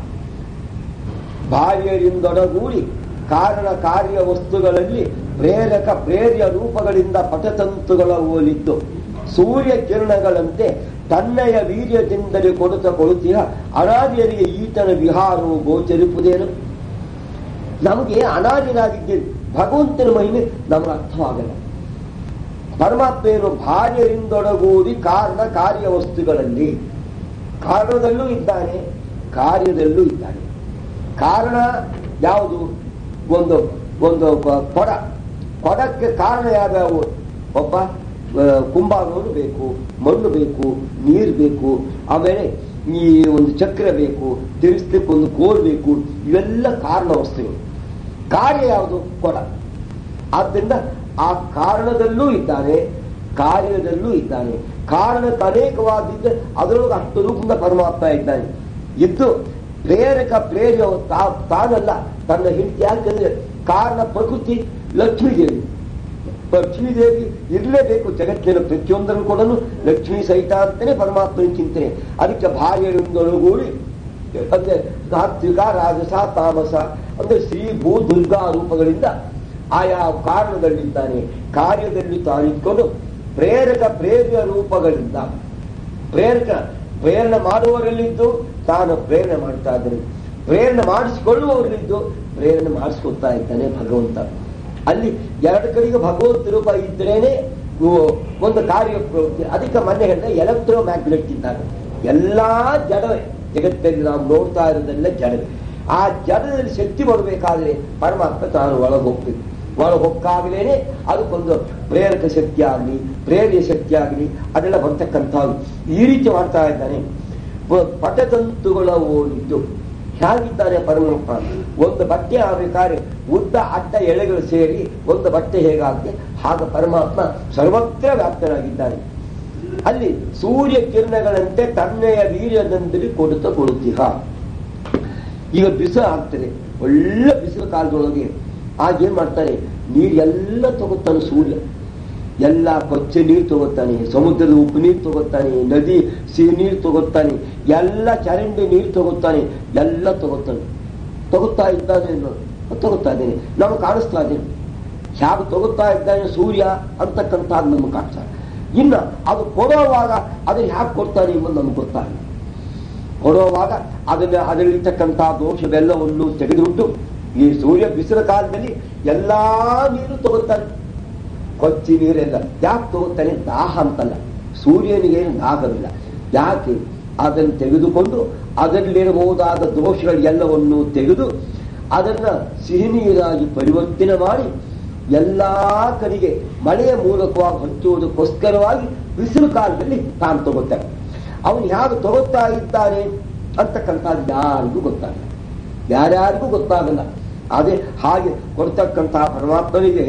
ಬಾಹ್ಯರಿಂದೊಡಗೂಡಿ ಕಾರಣ ಕಾರ್ಯ ವಸ್ತುಗಳಲ್ಲಿ ಪ್ರೇರಕ ಪ್ರೇರ್ಯ ರೂಪಗಳಿಂದ ಪಟತಂತುಗಳ ಹೋಲಿದ್ದು ಸೂರ್ಯ ಕಿರಣಗಳಂತೆ ತನ್ನಯ ವೀರ್ಯದಿಂದಲೇ ಕೊಡುತ್ತ ಕೊಡುತ್ತೀರ ಅನಾದಿಯರಿಗೆ ಈತನ ವಿಹಾರವು ಗೋಚರಿಪುದೇನು ನಮಗೆ ಅನಾದಿನಾಗಿದ್ದೇನೆ ಭಗವಂತನ ಮಹಿಮೆ ನಮಗೆ ಅರ್ಥವಾಗಲ್ಲ ಪರಮಾತ್ಮ ಏನು ಭಾರ್ಯರಿಂದೊಡಗೂಡಿ ಕಾರಣ ಕಾರ್ಯ ವಸ್ತುಗಳಲ್ಲಿ ಕಾರಣದಲ್ಲೂ ಇದ್ದಾನೆ ಕಾರ್ಯದಲ್ಲೂ ಇದ್ದಾನೆ ಕಾರಣ ಯಾವುದು ಒಂದು ಒಂದು ಕ- ಕೊಡ ಕೊಡಕ್ಕೆ ಕಾರಣ ಯಾವ್ಯಾವು ಒಬ್ಬ ಆ, ಕುಂಬಾರನವನು ಬೇಕು ಮಣ್ಣು ಬೇಕು ನೀರು ಬೇಕು ಆಮೇಲೆ ಈ ಒಂದು ಚಕ್ರ ಬೇಕು ತಿರ್ಸ್ಲಿಕ್ಕೆ ಒಂದು ಕೋಲ್ ಬೇಕು ಇವೆಲ್ಲ ಕಾರಣ ವಸ್ತುಗಳು ಕಾರ್ಯ ಯಾವುದು ಕೊಡ ಆದ್ದರಿಂದ ಆ ಕಾರಣದಲ್ಲೂ ಇದ್ದಾನೆ ಕಾರ್ಯದಲ್ಲೂ ಇದ್ದಾನೆ ಕಾರಣಕ್ಕೆ ಅನೇಕವಾದಿದ್ದ ಅದರೊಳಗೆ ಅಷ್ಟು ರೂಪದಿಂದ ಪರಮಾತ್ಮ ಇದ್ದಾನೆ ಇದ್ದು ಪ್ರೇರಕ ಪ್ರೇರ್ಯ ತಾ- ತಾನಲ್ಲ ತನ್ನ ಹೆಂಡತಿ ಯಾಕಂದ್ರೆ ಕಾರಣ ಪ್ರಕೃತಿ ಲಕ್ಷ್ಮೀದೇವಿ ಲಕ್ಷ್ಮೀದೇವಿ ಇರಲೇಬೇಕು ಜಗತ್ತಿನ ಪ್ರತಿಯೊಂದನ್ನು ಕೂಡ ಲಕ್ಷ್ಮೀ ಸಹಿತ ಅಂತಾನೆ ಪರಮಾತ್ಮನ ಚಿಂತನೆ ಅದಕ್ಕೆ ಭಾರ್ಯರಿಂದೊಳಗೂಡಿ ಅಂದ್ರೆ ಸಾತ್ವಿಕ ರಾಜಸ ತಾಮಸ ಅಂದ್ರೆ ಶ್ರೀ ಭೂ ದುರ್ಗಾ ರೂಪಗಳಿಂದ ಆಯಾ ಕಾರಣದಲ್ಲಿದ್ದಾನೆ ಕಾರ್ಯದಲ್ಲಿ ತಾನಿಟ್ಕೊಂಡು ಪ್ರೇರಕ ಪ್ರೇರಿಯ ರೂಪಗಳಿಂದ ಪ್ರೇರಕ ಪ್ರೇರಣೆ ಮಾಡುವವರಲ್ಲಿದ್ದು ತಾನು ಪ್ರೇರಣೆ ಮಾಡ್ತಾ ಇದ್ದಾನೆ ಪ್ರೇರಣೆ ಮಾಡಿಸಿಕೊಳ್ಳುವವರಲ್ಲಿದ್ದು ಪ್ರೇರಣೆ ಮಾಡಿಸ್ಕೊಳ್ತಾ ಇದ್ದಾನೆ ಭಗವಂತ ಅಲ್ಲಿ ಎರಡು ಕಡೆಗೆ ಭಗವಂತ ರೂಪ ಇದ್ರೇನೆ ಇವು ಒಂದು ಕಾರ್ಯ ಪ್ರವೃತ್ತಿ ಅದಕ್ಕೆ ಮೊನ್ನೆ ಹೇಳಿದ ಎಲೆಕ್ಟ್ರೋ ಮ್ಯಾಗ್ನೆಟ್ ಇದ್ದಾಗ ಎಲ್ಲಾ ಜಡವೇ ಜಗತ್ತಲ್ಲಿ ನಾವು ನೋಡ್ತಾ ಇರೋದೆಲ್ಲ ಜಡವೇ ಆ ಜಡದಲ್ಲಿ ಶಕ್ತಿ ಬರಬೇಕಾದ್ರೆ ಪರಮಾತ್ಮ ತಾನು ಒಳಗೆ ಹೋಗ್ಬೇಕು ಒಳಗೆ ಹೊಕ್ಕಾಗಲೇನೆ ಅದಕ್ಕೊಂದು ಪ್ರೇರಕ ಶಕ್ತಿ ಆಗಲಿ ಪ್ರೇರಿಯ ಶಕ್ತಿ ಆಗಲಿ ಅದೆಲ್ಲ ಬರ್ತಕ್ಕಂಥದ್ದು ಈ ರೀತಿ ಮಾಡ್ತಾ ಇದ್ದಾನೆ ಪ- ಪಟತಂತುಗಳ ಓಡಿದ್ದು ಹೇಗಿದ್ದಾನೆ ಪರಮಾತ್ಮ ಒಂದು ಬಟ್ಟೆ ಆಗಬೇಕಾದ್ರೆ ಉದ್ದ ಅಡ್ಡ ಎಳೆಗಳು ಸೇರಿ ಒಂದು ಬಟ್ಟೆ ಹೇಗಾಗುತ್ತೆ ಹಾಗ ಪರಮಾತ್ಮ ಸರ್ವತ್ರ ವ್ಯಾಪ್ತನಾಗಿದ್ದಾನೆ ಅಲ್ಲಿ ಸೂರ್ಯ ಕಿರಣಗಳಂತೆ ತನ್ನೆಯ ವೀರ್ಯದಂತಲಿ ಕೊಡುತ್ತ ಕೊಡುತ್ತೀಹ ಈಗ ಬಿಸಿಲು ಆಗ್ತದೆ ಒಳ್ಳೆ ಬಿಸಿಲು ಕಾಲದೊಳಗೆ ಆಗ ಏನ್ ಮಾಡ್ತಾನೆ ನೀರು ಎಲ್ಲ ತಗೋತಾನೆ ಸೂರ್ಯ ಎಲ್ಲ ಕೊಚ್ಚೆ ನೀರು ತಗೋತಾನೆ ಸಮುದ್ರದ ಉಪ್ಪು ನೀರು ತಗೋತಾನೆ ನದಿ ಸಿಹಿ ನೀರು ತಗೋತಾನೆ ಎಲ್ಲ ಚರಂಡಿ ನೀರು ತಗೋತಾನೆ ಎಲ್ಲ ತಗೋತಾನೆ ತಗೋತಾ ಇದ್ದಾನೆ ಅನ್ನೋದು. ತಗೋತಾ ಇದ್ದೇನೆ ನಮಗೆ ಕಾಣಿಸ್ತಾ ಇದ್ದೇನೆ ಹೇಗೆ ತಗೋತಾ ಇದ್ದಾನೆ ಸೂರ್ಯ ಅಂತಕ್ಕಂಥದ್ದು ನಮಗೆ ಕಾಣಿಸ್ತಾರೆ ಇನ್ನು ಅದು ಕೊಡುವಾಗ ಅದನ್ನ ಹ್ಯಾಕ್ ಕೊಡ್ತಾನೆ ಎಂಬುದು ನಮ್ಗೆ ಗೊತ್ತಾಗಿಲ್ಲ ಕೊಡುವಾಗ ಅದನ್ನ ಅದರಲ್ಲಿರ್ತಕ್ಕಂಥ ದೋಷವೆಲ್ಲವನ್ನು ತೆಗೆದುಬಿಟ್ಟು ಈ ಸೂರ್ಯ ಬಿಸಿಲ ಕಾಲದಲ್ಲಿ ಎಲ್ಲಾ ನೀರು ತಗೋತಾನೆ ಕೊಚ್ಚಿ ನೀರೆಲ್ಲ ಯಾಕೆ ತಗೋತಾನೆ ದಾಹ ಅಂತಲ್ಲ ಸೂರ್ಯನಿಗೇನು ದಾಹವಿಲ್ಲ ಯಾಕೆ ಅದನ್ನು ತೆಗೆದುಕೊಂಡು ಅದರಲ್ಲಿರಬಹುದಾದ ದೋಷಗಳೆಲ್ಲವನ್ನು ತೆಗೆದು ಅದನ್ನ ಸಿಹಿ ನೀರಾಗಿ ಪರಿವರ್ತನೆ ಮಾಡಿ ಎಲ್ಲಾ ಕಡೆಗೆ ಮಳೆಯ ಮೂಲಕವಾಗಿ ಹಚ್ಚುವುದಕ್ಕೋಸ್ಕರವಾಗಿ ಬಿಸಿಲು ಕಾಲದಲ್ಲಿ ತಾನು ತಗೋತಾನೆ ಅವನು ಯಾರು ತಗೋತಾ ಇದ್ದಾನೆ ಅಂತಕ್ಕಂಥದ್ದು ಯಾರಿಗೂ ಗೊತ್ತಾಗಲ್ಲ ಯಾರ್ಯಾರಿಗೂ ಗೊತ್ತಾಗಲ್ಲ ಅದೇ ಹಾಗೆ ಕೊಡ್ತಕ್ಕಂತಹ ಪರಮಾತ್ಮನಿಗೆ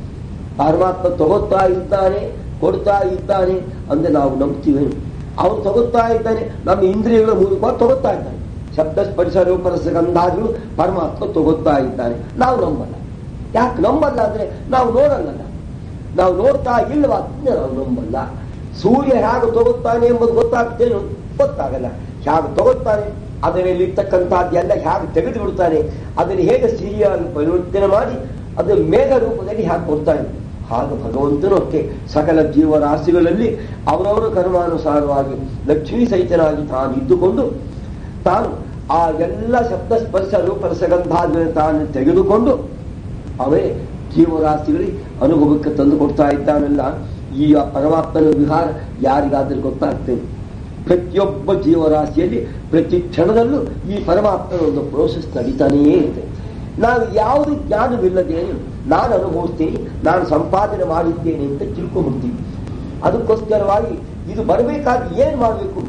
ಪರಮಾತ್ಮ ತಗೋತಾ ಇದ್ದಾನೆ ಕೊಡ್ತಾ ಇದ್ದಾನೆ ಅಂದ್ರೆ ನಾವು ನಂಬ್ತೀವಿ ಅವನು ತಗೋತಾ ಇದ್ದಾನೆ ನಮ್ಮ ಇಂದ್ರಿಯಗಳ ಮೂಲಕ ತಗೋತಾ ಇದ್ದಾನೆ ಶಬ್ದ ಸ್ಪರ್ಶ ರೂಪರಸ ಗಂಧಾದಿಗಳು ಪರಮಾತ್ಮ ತಗೋತಾ ಇದ್ದಾನೆ ನಾವು ನಂಬಲ್ಲ ಯಾಕೆ ನಂಬಲ್ಲ ಅಂದ್ರೆ ನಾವು ನೋಡಲ್ಲ ನಾವು ನೋಡ್ತಾ ಇಲ್ವಾ ಅದನ್ನ ನಾವು ನಂಬಲ್ಲ ಸೂರ್ಯ ಹೇಗೆ ತಗೋತಾನೆ ಎಂಬುದು ಗೊತ್ತಾಗ್ತೇನೋ ಗೊತ್ತಾಗಲ್ಲ ಹೇಗೆ ತಗೋತಾನೆ ಅದರಲ್ಲಿ ಇರ್ತಕ್ಕಂಥದ್ದೆಲ್ಲ ಹೇಗೆ ತೆಗೆದು ಬಿಡ್ತಾನೆ ಅದನ್ನು ಹೇಗೆ ಸಿಹಿಯಾಗಿ ಪರಿವರ್ತನೆ ಮಾಡಿ ಅದು ಮೇಘ ರೂಪದಲ್ಲಿ ಹೇಗೆ ಕೊಡ್ತಾನೆ ಹಾಗೆ ಭಗವಂತನು ಅಷ್ಟೇ ಸಕಲ ಜೀವರಾಶಿಗಳಲ್ಲಿ ಅವರವರ ಕರ್ಮಾನುಸಾರವಾಗಿ ಲಕ್ಷ್ಮೀ ಸಹಿತನಾಗಿ ತಾನು ಇದ್ದುಕೊಂಡು ತಾನು ಆ ಎಲ್ಲ ಶಬ್ದ ಸ್ಪರ್ಶ ರೂಪ ರಸಗಂಧಾದಿಗಳನ್ನು ತಾನು ತೆಗೆದುಕೊಂಡು ಅವೇ ಜೀವರಾಶಿಗಳಿಗೆ ಅನುಭವಕ್ಕೆ ತಂದು ಕೊಡ್ತಾ ಇದ್ದಾನಲ್ಲ ಈ ಪರಮಾತ್ಮನ ವಿಹಾರ ಯಾರಿಗಾದ್ರೂ ಗೊತ್ತಾಗ್ತದೆ ಪ್ರತಿಯೊಬ್ಬ ಜೀವರಾಶಿಯಲ್ಲಿ ಪ್ರತಿ ಕ್ಷಣದಲ್ಲೂ ಈ ಪರಮಾತ್ಮನ ಒಂದು ಪ್ರೋಸೆಸ್ ನಡೀತಾನೇ ಇರುತ್ತೆ ನಾವು ಯಾವುದು ಜ್ಞಾನವಿಲ್ಲದೇನೆ ನಾನು ಅನುಭವಿಸ್ತೀನಿ ನಾನು ಸಂಪಾದನೆ ಮಾಡಿದ್ದೇನೆ ಅಂತ ತಿಳ್ಕೊಂಡ್ಬಿಡ್ತೀವಿ ಅದಕ್ಕೋಸ್ಕರವಾಗಿ ಇದು ಬರಬೇಕಾದ್ರೆ ಏನ್ ಮಾಡಬೇಕು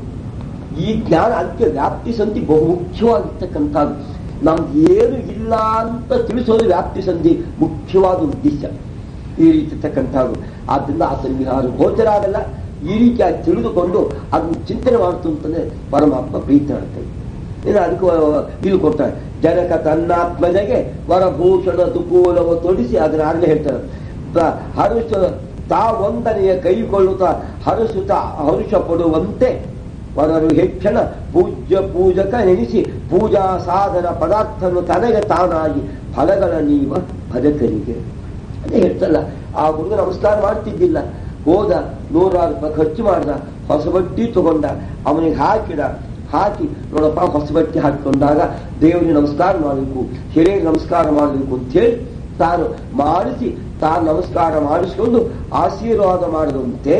ಈ ಜ್ಞಾನ ಅದಕ್ಕೆ ವ್ಯಾಪ್ತಿ ಸಂಧಿ ಬಹುಮುಖ್ಯವಾಗಿರ್ತಕ್ಕಂಥದ್ದು ನಮ್ಗೆ ಏನು ಇಲ್ಲ ಅಂತ ತಿಳಿಸೋದು ವ್ಯಾಪ್ತಿ ಸಂಧಿ ಮುಖ್ಯವಾದ ಉದ್ದೇಶ ಈ ರೀತಿ ಇರ್ತಕ್ಕಂಥದ್ದು ಆದ್ರಿಂದ ಆತನ ವಿಹಾರ ಗೋಚರ ಆಗಲ್ಲ ಈ ರೀತಿಯಾಗಿ ತಿಳಿದುಕೊಂಡು ಅದನ್ನು ಚಿಂತನೆ ಮಾಡ್ತು ಅಂತಂದ್ರೆ ಪರಮಾತ್ಮ ಪ್ರೀತನಾಗ್ತದೆ ಇನ್ನು ಅದಕ್ಕೆ ಇದು ಕೊಡ್ತಾರೆ ಜನಕ ತನ್ನಾತ್ಮಜಗೆ ವರಭೂಷಣ ತುಕೂಲವ ತೊಡಿಸಿ ಅದನ್ನ ಆಗಲೇ ಹೇಳ್ತಾರೆ ತ- ಹರುಷ ತಾ ಒಂದನೆಯ ಕೈಗೊಳ್ಳುತ್ತಾ ಹರುಸುತ್ತ ಹರುಷ ಪಡುವಂತೆ ವರರು ಹೆಚ್ಚಳ ಪೂಜ್ಯ ಪೂಜಕ ನೆನೆಸಿ ಪೂಜಾ ಸಾಧನ ಪದಾರ್ಥವನ್ನು ತನಗೆ ತಾನಾಗಿ ಫಲಗಳ ನೀವ ಭಜಕರಿಗೆ ಅದೇ ಹೇಳ್ತಲ್ಲ ಆ ಹುಡುಗ ನಮಸ್ಕಾರ ಮಾಡ್ತಿದ್ದಿಲ್ಲ ಹೋದ ನೂರಾರು ರೂಪಾಯಿ ಖರ್ಚು ಮಾಡ್ದ ಹೊಸ ಬಡ್ಡಿ ತಗೊಂಡ ಅವನಿಗೆ ಹಾಕಿದ ಹಾಕಿ ನೋಡಪ್ಪ ಹೊಸ ಬಟ್ಟೆ ಹಾಕೊಂಡಾಗ ದೇವರಿಗೆ ನಮಸ್ಕಾರ ಮಾಡಬೇಕು ಹಿರಿಯರಿಗೆ ನಮಸ್ಕಾರ ಮಾಡಬೇಕು ಅಂತ ಹೇಳಿ ತಾನು ಮಾಡಿಸಿ ತಾನು ನಮಸ್ಕಾರ ಮಾಡಿಸಿಕೊಂಡು ಆಶೀರ್ವಾದ ಮಾಡಿದಂತೆ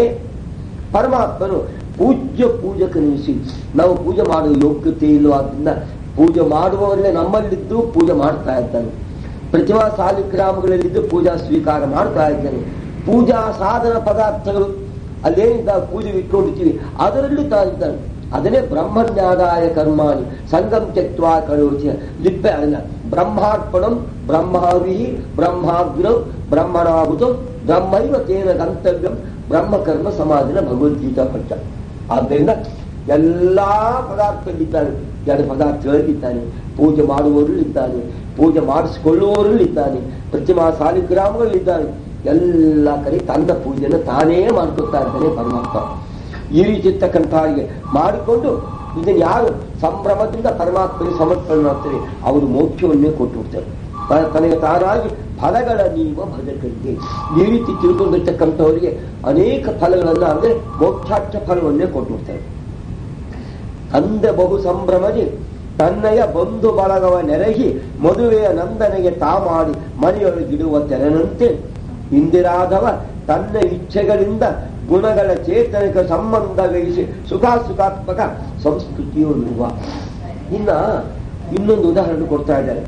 ಪರಮಾತ್ಮನು ಪೂಜ್ಯ ಪೂಜಕನಿಸಿ ನಾವು ಪೂಜೆ ಮಾಡುವ ಯೋಗ್ಯತೆ ಇಲ್ಲೋ ಅದನ್ನ ಪೂಜೆ ಮಾಡುವವರೇ ನಮ್ಮಲ್ಲಿದ್ದು ಪೂಜೆ ಮಾಡ್ತಾ ಇದ್ದಾನೆ ಪ್ರತಿಮಾ ಸಾಲಿಗ್ರಾಮಗಳಲ್ಲಿದ್ದು ಪೂಜಾ ಸ್ವೀಕಾರ ಮಾಡ್ತಾ ಇದ್ದಾನೆ ಪೂಜಾ ಸಾಧನ ಪದಾರ್ಥಗಳು ಅಲ್ಲೇನಿದ್ದ ಪೂಜೆ ಇಟ್ಕೊಂಡಿರ್ತೀವಿ ಅದರಲ್ಲಿ ತಾನಿದ್ದಾನೆ ಅದನ್ನೇ ಬ್ರಹ್ಮಜ್ಞಾದಾಯ ಕರ್ಮಾಣಿ ಸಂಗಂ ತ್ಯಕ್ವಾ ಕರೋಚ ಲಿಪ್ಪೆ ಅದನ್ನ ಬ್ರಹ್ಮಾರ್ಪಣಂ ಬ್ರಹ್ಮಾವಿ ಬ್ರಹ್ಮಾಗ್ರಂ ಬ್ರಹ್ಮಣಾಹುತಂ ಬ್ರಹ್ಮೈವ ತೇನ ಗಂತವ್ಯಂ ಬ್ರಹ್ಮಕರ್ಮ ಸಮಾಧಿನ ಭಗವದ್ಗೀತಾ ಪಟ್ಟ ಆದ್ದರಿಂದ ಎಲ್ಲಾ ಪದಾರ್ಥಗಳಿದ್ದಾನೆ ಎರಡು ಪದಾರ್ಥಗಳಲ್ಲಿದ್ದಾನೆ ಪೂಜೆ ಮಾಡುವವರಲ್ಲಿದ್ದಾನೆ ಪೂಜೆ ಮಾಡಿಸಿಕೊಳ್ಳುವವರಲ್ಲಿದ್ದಾನೆ ಪ್ರತಿಮಾ ಸಾಲಿಗ್ರಾಮಗಳಲ್ಲಿದ್ದಾನೆ ಎಲ್ಲ ಕಡೆ ತನ್ನ ಪೂಜೆಯನ್ನು ತಾನೇ ಮಾಡ್ಕೊತಾ ಇದ್ದಾನೆ ಪರಮಾತ್ಮ ಈ ರೀತಿ ಇರ್ತಕ್ಕಂಥ ಹಾಗೆ ಮಾಡಿಕೊಂಡು ಇದನ್ನು ಯಾರು ಸಂಭ್ರಮದಿಂದ ಪರಮಾತ್ಮನಿಗೆ ಸಮರ್ಪಣೆ ಮಾಡ್ತಾರೆ ಅವರು ಮೋಕ್ಷವನ್ನೇ ಕೊಟ್ಟು ಬಿಡ್ತಾರೆ ತ- ತನಗೆ ತಾನಾಗಿ ಫಲಗಳ ನೀವ ಭಜಕರಿಗೆ ಈ ರೀತಿ ತಿಳ್ಕೊಂಡಿರ್ತಕ್ಕಂಥವರಿಗೆ ಅನೇಕ ಫಲಗಳನ್ನ ಅಂದ್ರೆ ಮೋಕ್ಷಾಕ್ಷ ಫಲವನ್ನೇ ಕೊಟ್ಟು ಬಿಡ್ತಾರೆ ಅಂದ ಬಹು ಸಂಭ್ರಮದಿ ತನ್ನಯ ಬಂಧು ಬಳಗವ ನೆರಗಿ ಮದುವೆಯ ನಂದನೆಗೆ ತಾ ಮಾಡಿ ಮನೆಯೊಳಗಿಡುವ ತೆರನಂತೆ ಇಂದಿರಾದವ ತನ್ನ ಇಚ್ಛೆಗಳಿಂದ ಗುಣಗಳ ಚೇತನಿಕ ಸಂಬಂಧ ಗೈಸಿ ಸುಖಾಸುಖಾತ್ಮಕ ಸಂಸ್ಕೃತಿಯೊಂದಿರುವ ಇನ್ನ ಇನ್ನೊಂದು ಉದಾಹರಣೆ ಕೊಡ್ತಾ ಇದ್ದಾರೆ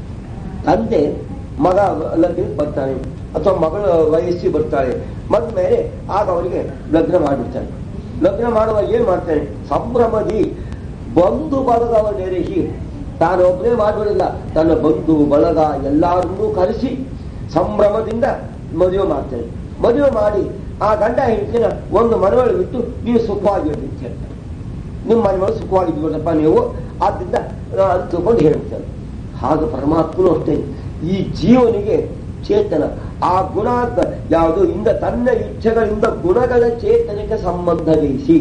ತಂದೆ ಮಗ ಲಗ್ನಕ್ಕೆ ಬರ್ತಾನೆ ಅಥವಾ ಮಗಳ ವಯಸ್ಸಿಗೆ ಬರ್ತಾಳೆ ಬಂದ ಮೇಲೆ ಆಗ ಅವರಿಗೆ ಲಗ್ನ ಮಾಡಿಬಿಡ್ತಾನೆ ಲಗ್ನ ಮಾಡುವಾಗ ಏನ್ ಮಾಡ್ತಾನೆ ಸಂಭ್ರಮದಿ ಬಂಧು ಬಳಗವ ನೆರೆಸಿ ತಾನೊಬ್ಬನೇ ಮಾಡಬಾರಿಲ್ಲ ತನ್ನ ಬಂಧು ಬಳಗ ಎಲ್ಲರನ್ನೂ ಕರೆಸಿ ಸಂಭ್ರಮದಿಂದ ಮದುವೆ ಮಾಡ್ತಾನೆ ಮದುವೆ ಮಾಡಿ ಆ ಗಂಡ ಹೆಂಡತಿನ ಒಂದು ಮನೆಯೊಳಗೆ ಬಿಟ್ಟು ನೀವು ಸುಖವಾಗಿರ್ಲಿ ಅಂತ ಹೇಳ್ತಾರೆ ನಿಮ್ಮ ಮನೆಯೊಳಗೆ ಸುಖವಾಗಿದ್ದೀವಲ್ಲಪ್ಪ ನೀವು ಆದ್ದರಿಂದ ಅಂತ ತಿಳ್ಕೊಂಡು ಹೇಳ್ತಾರೆ ಹಾಗೆ ಪರಮಾತ್ಮನು ಅಷ್ಟೇ ಈ ಜೀವನಿಗೆ ಚೇತನ ಆ ಗುಣ ಅಂತ ಯಾವುದು ಇಂದ ತನ್ನ ಇಚ್ಛೆಗಳಿಂದ ಗುಣಗಳ ಚೇತನಕ್ಕೆ ಸಂಬಂಧ ವಹಿಸಿ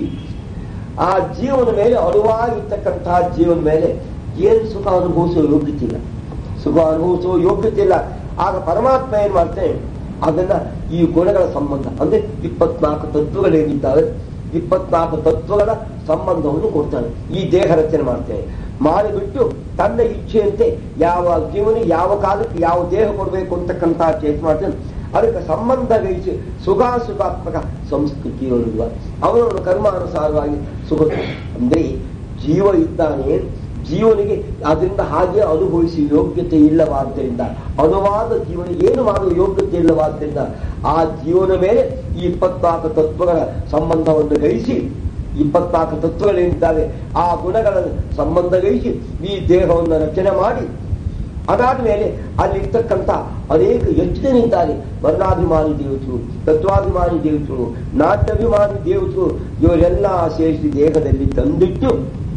ಆ ಜೀವನ ಮೇಲೆ ಅಳುವಾಗಿರ್ತಕ್ಕಂತಹ ಜೀವನ ಮೇಲೆ ಏನು ಸುಖ ಅನುಭವಿಸುವ ಯೋಗ್ಯತೆ ಇಲ್ಲ ಸುಖ ಅನುಭವಿಸುವ ಯೋಗ್ಯತೆ ಇಲ್ಲ ಆಗ ಪರಮಾತ್ಮ ಏನ್ ಮಾಡ್ತೇನೆ ಅದನ್ನ ಈ ಗುಣಗಳ ಸಂಬಂಧ ಅಂದ್ರೆ ಇಪ್ಪತ್ನಾಲ್ಕು ತತ್ವಗಳೇನಿದ್ದಾವೆ ಇಪ್ಪತ್ನಾಲ್ಕು ತತ್ವಗಳ ಸಂಬಂಧವನ್ನು ಕೊಡ್ತಾನೆ ಈ ದೇಹ ರಚನೆ ಮಾಡ್ತೇನೆ ಮಾಡಿಬಿಟ್ಟು ತನ್ನ ಇಚ್ಛೆಯಂತೆ ಯಾವ ಜೀವನಿಗೆ ಯಾವ ಕಾಲಕ್ಕೆ ಯಾವ ದೇಹ ಕೊಡಬೇಕು ಅಂತಕ್ಕಂತಹ ಚೇಂಜ್ ಮಾಡ್ತಾನೆ ಅದಕ್ಕೆ ಸಂಬಂಧ ಗೈಸಿ ಸುಖಾಸುಖಾತ್ಮಕ ಸಂಸ್ಕೃತಿಯೊಳಗುವ ಅವನವನ ಕರ್ಮಾನುಸಾರವಾಗಿ ಸುಖ ಅಂದ್ರೆ ಜೀವ ಇದ್ದಾನೆ ಜೀವನಿಗೆ ಅದರಿಂದ ಹಾಗೆ ಅನುಭವಿಸಿ ಯೋಗ್ಯತೆ ಇಲ್ಲವಾದ್ದರಿಂದ ಅನುವಾದ ಜೀವನ ಏನು ಮಾಡುವ ಯೋಗ್ಯತೆ ಇಲ್ಲವಾದ್ದರಿಂದ ಆ ಜೀವನ ಮೇಲೆ ಈ ಇಪ್ಪತ್ನಾಲ್ಕು ತತ್ವಗಳ ಸಂಬಂಧವನ್ನು ಗೈಸಿ ಇಪ್ಪತ್ನಾಲ್ಕು ತತ್ವಗಳೇನಿದ್ದಾವೆ ಆ ಗುಣಗಳ ಸಂಬಂಧ ಗೈಸಿ ಈ ದೇಹವನ್ನು ರಚನೆ ಮಾಡಿ ಅದಾದ ಮೇಲೆ ಅಲ್ಲಿರ್ತಕ್ಕಂಥ ಅನೇಕ ಎಷ್ಟು ಜನ ಇದ್ದಾರೆ ವರ್ಣಾಭಿಮಾನಿ ದೇವತರು ತತ್ವಾಭಿಮಾನಿ ದೇವತರು ನಾಟ್ಯಾಭಿಮಾನಿ ದೇವತರು ಇವರೆಲ್ಲ ಸೇರಿಸಿ ದೇಹದಲ್ಲಿ ತಂದಿಟ್ಟು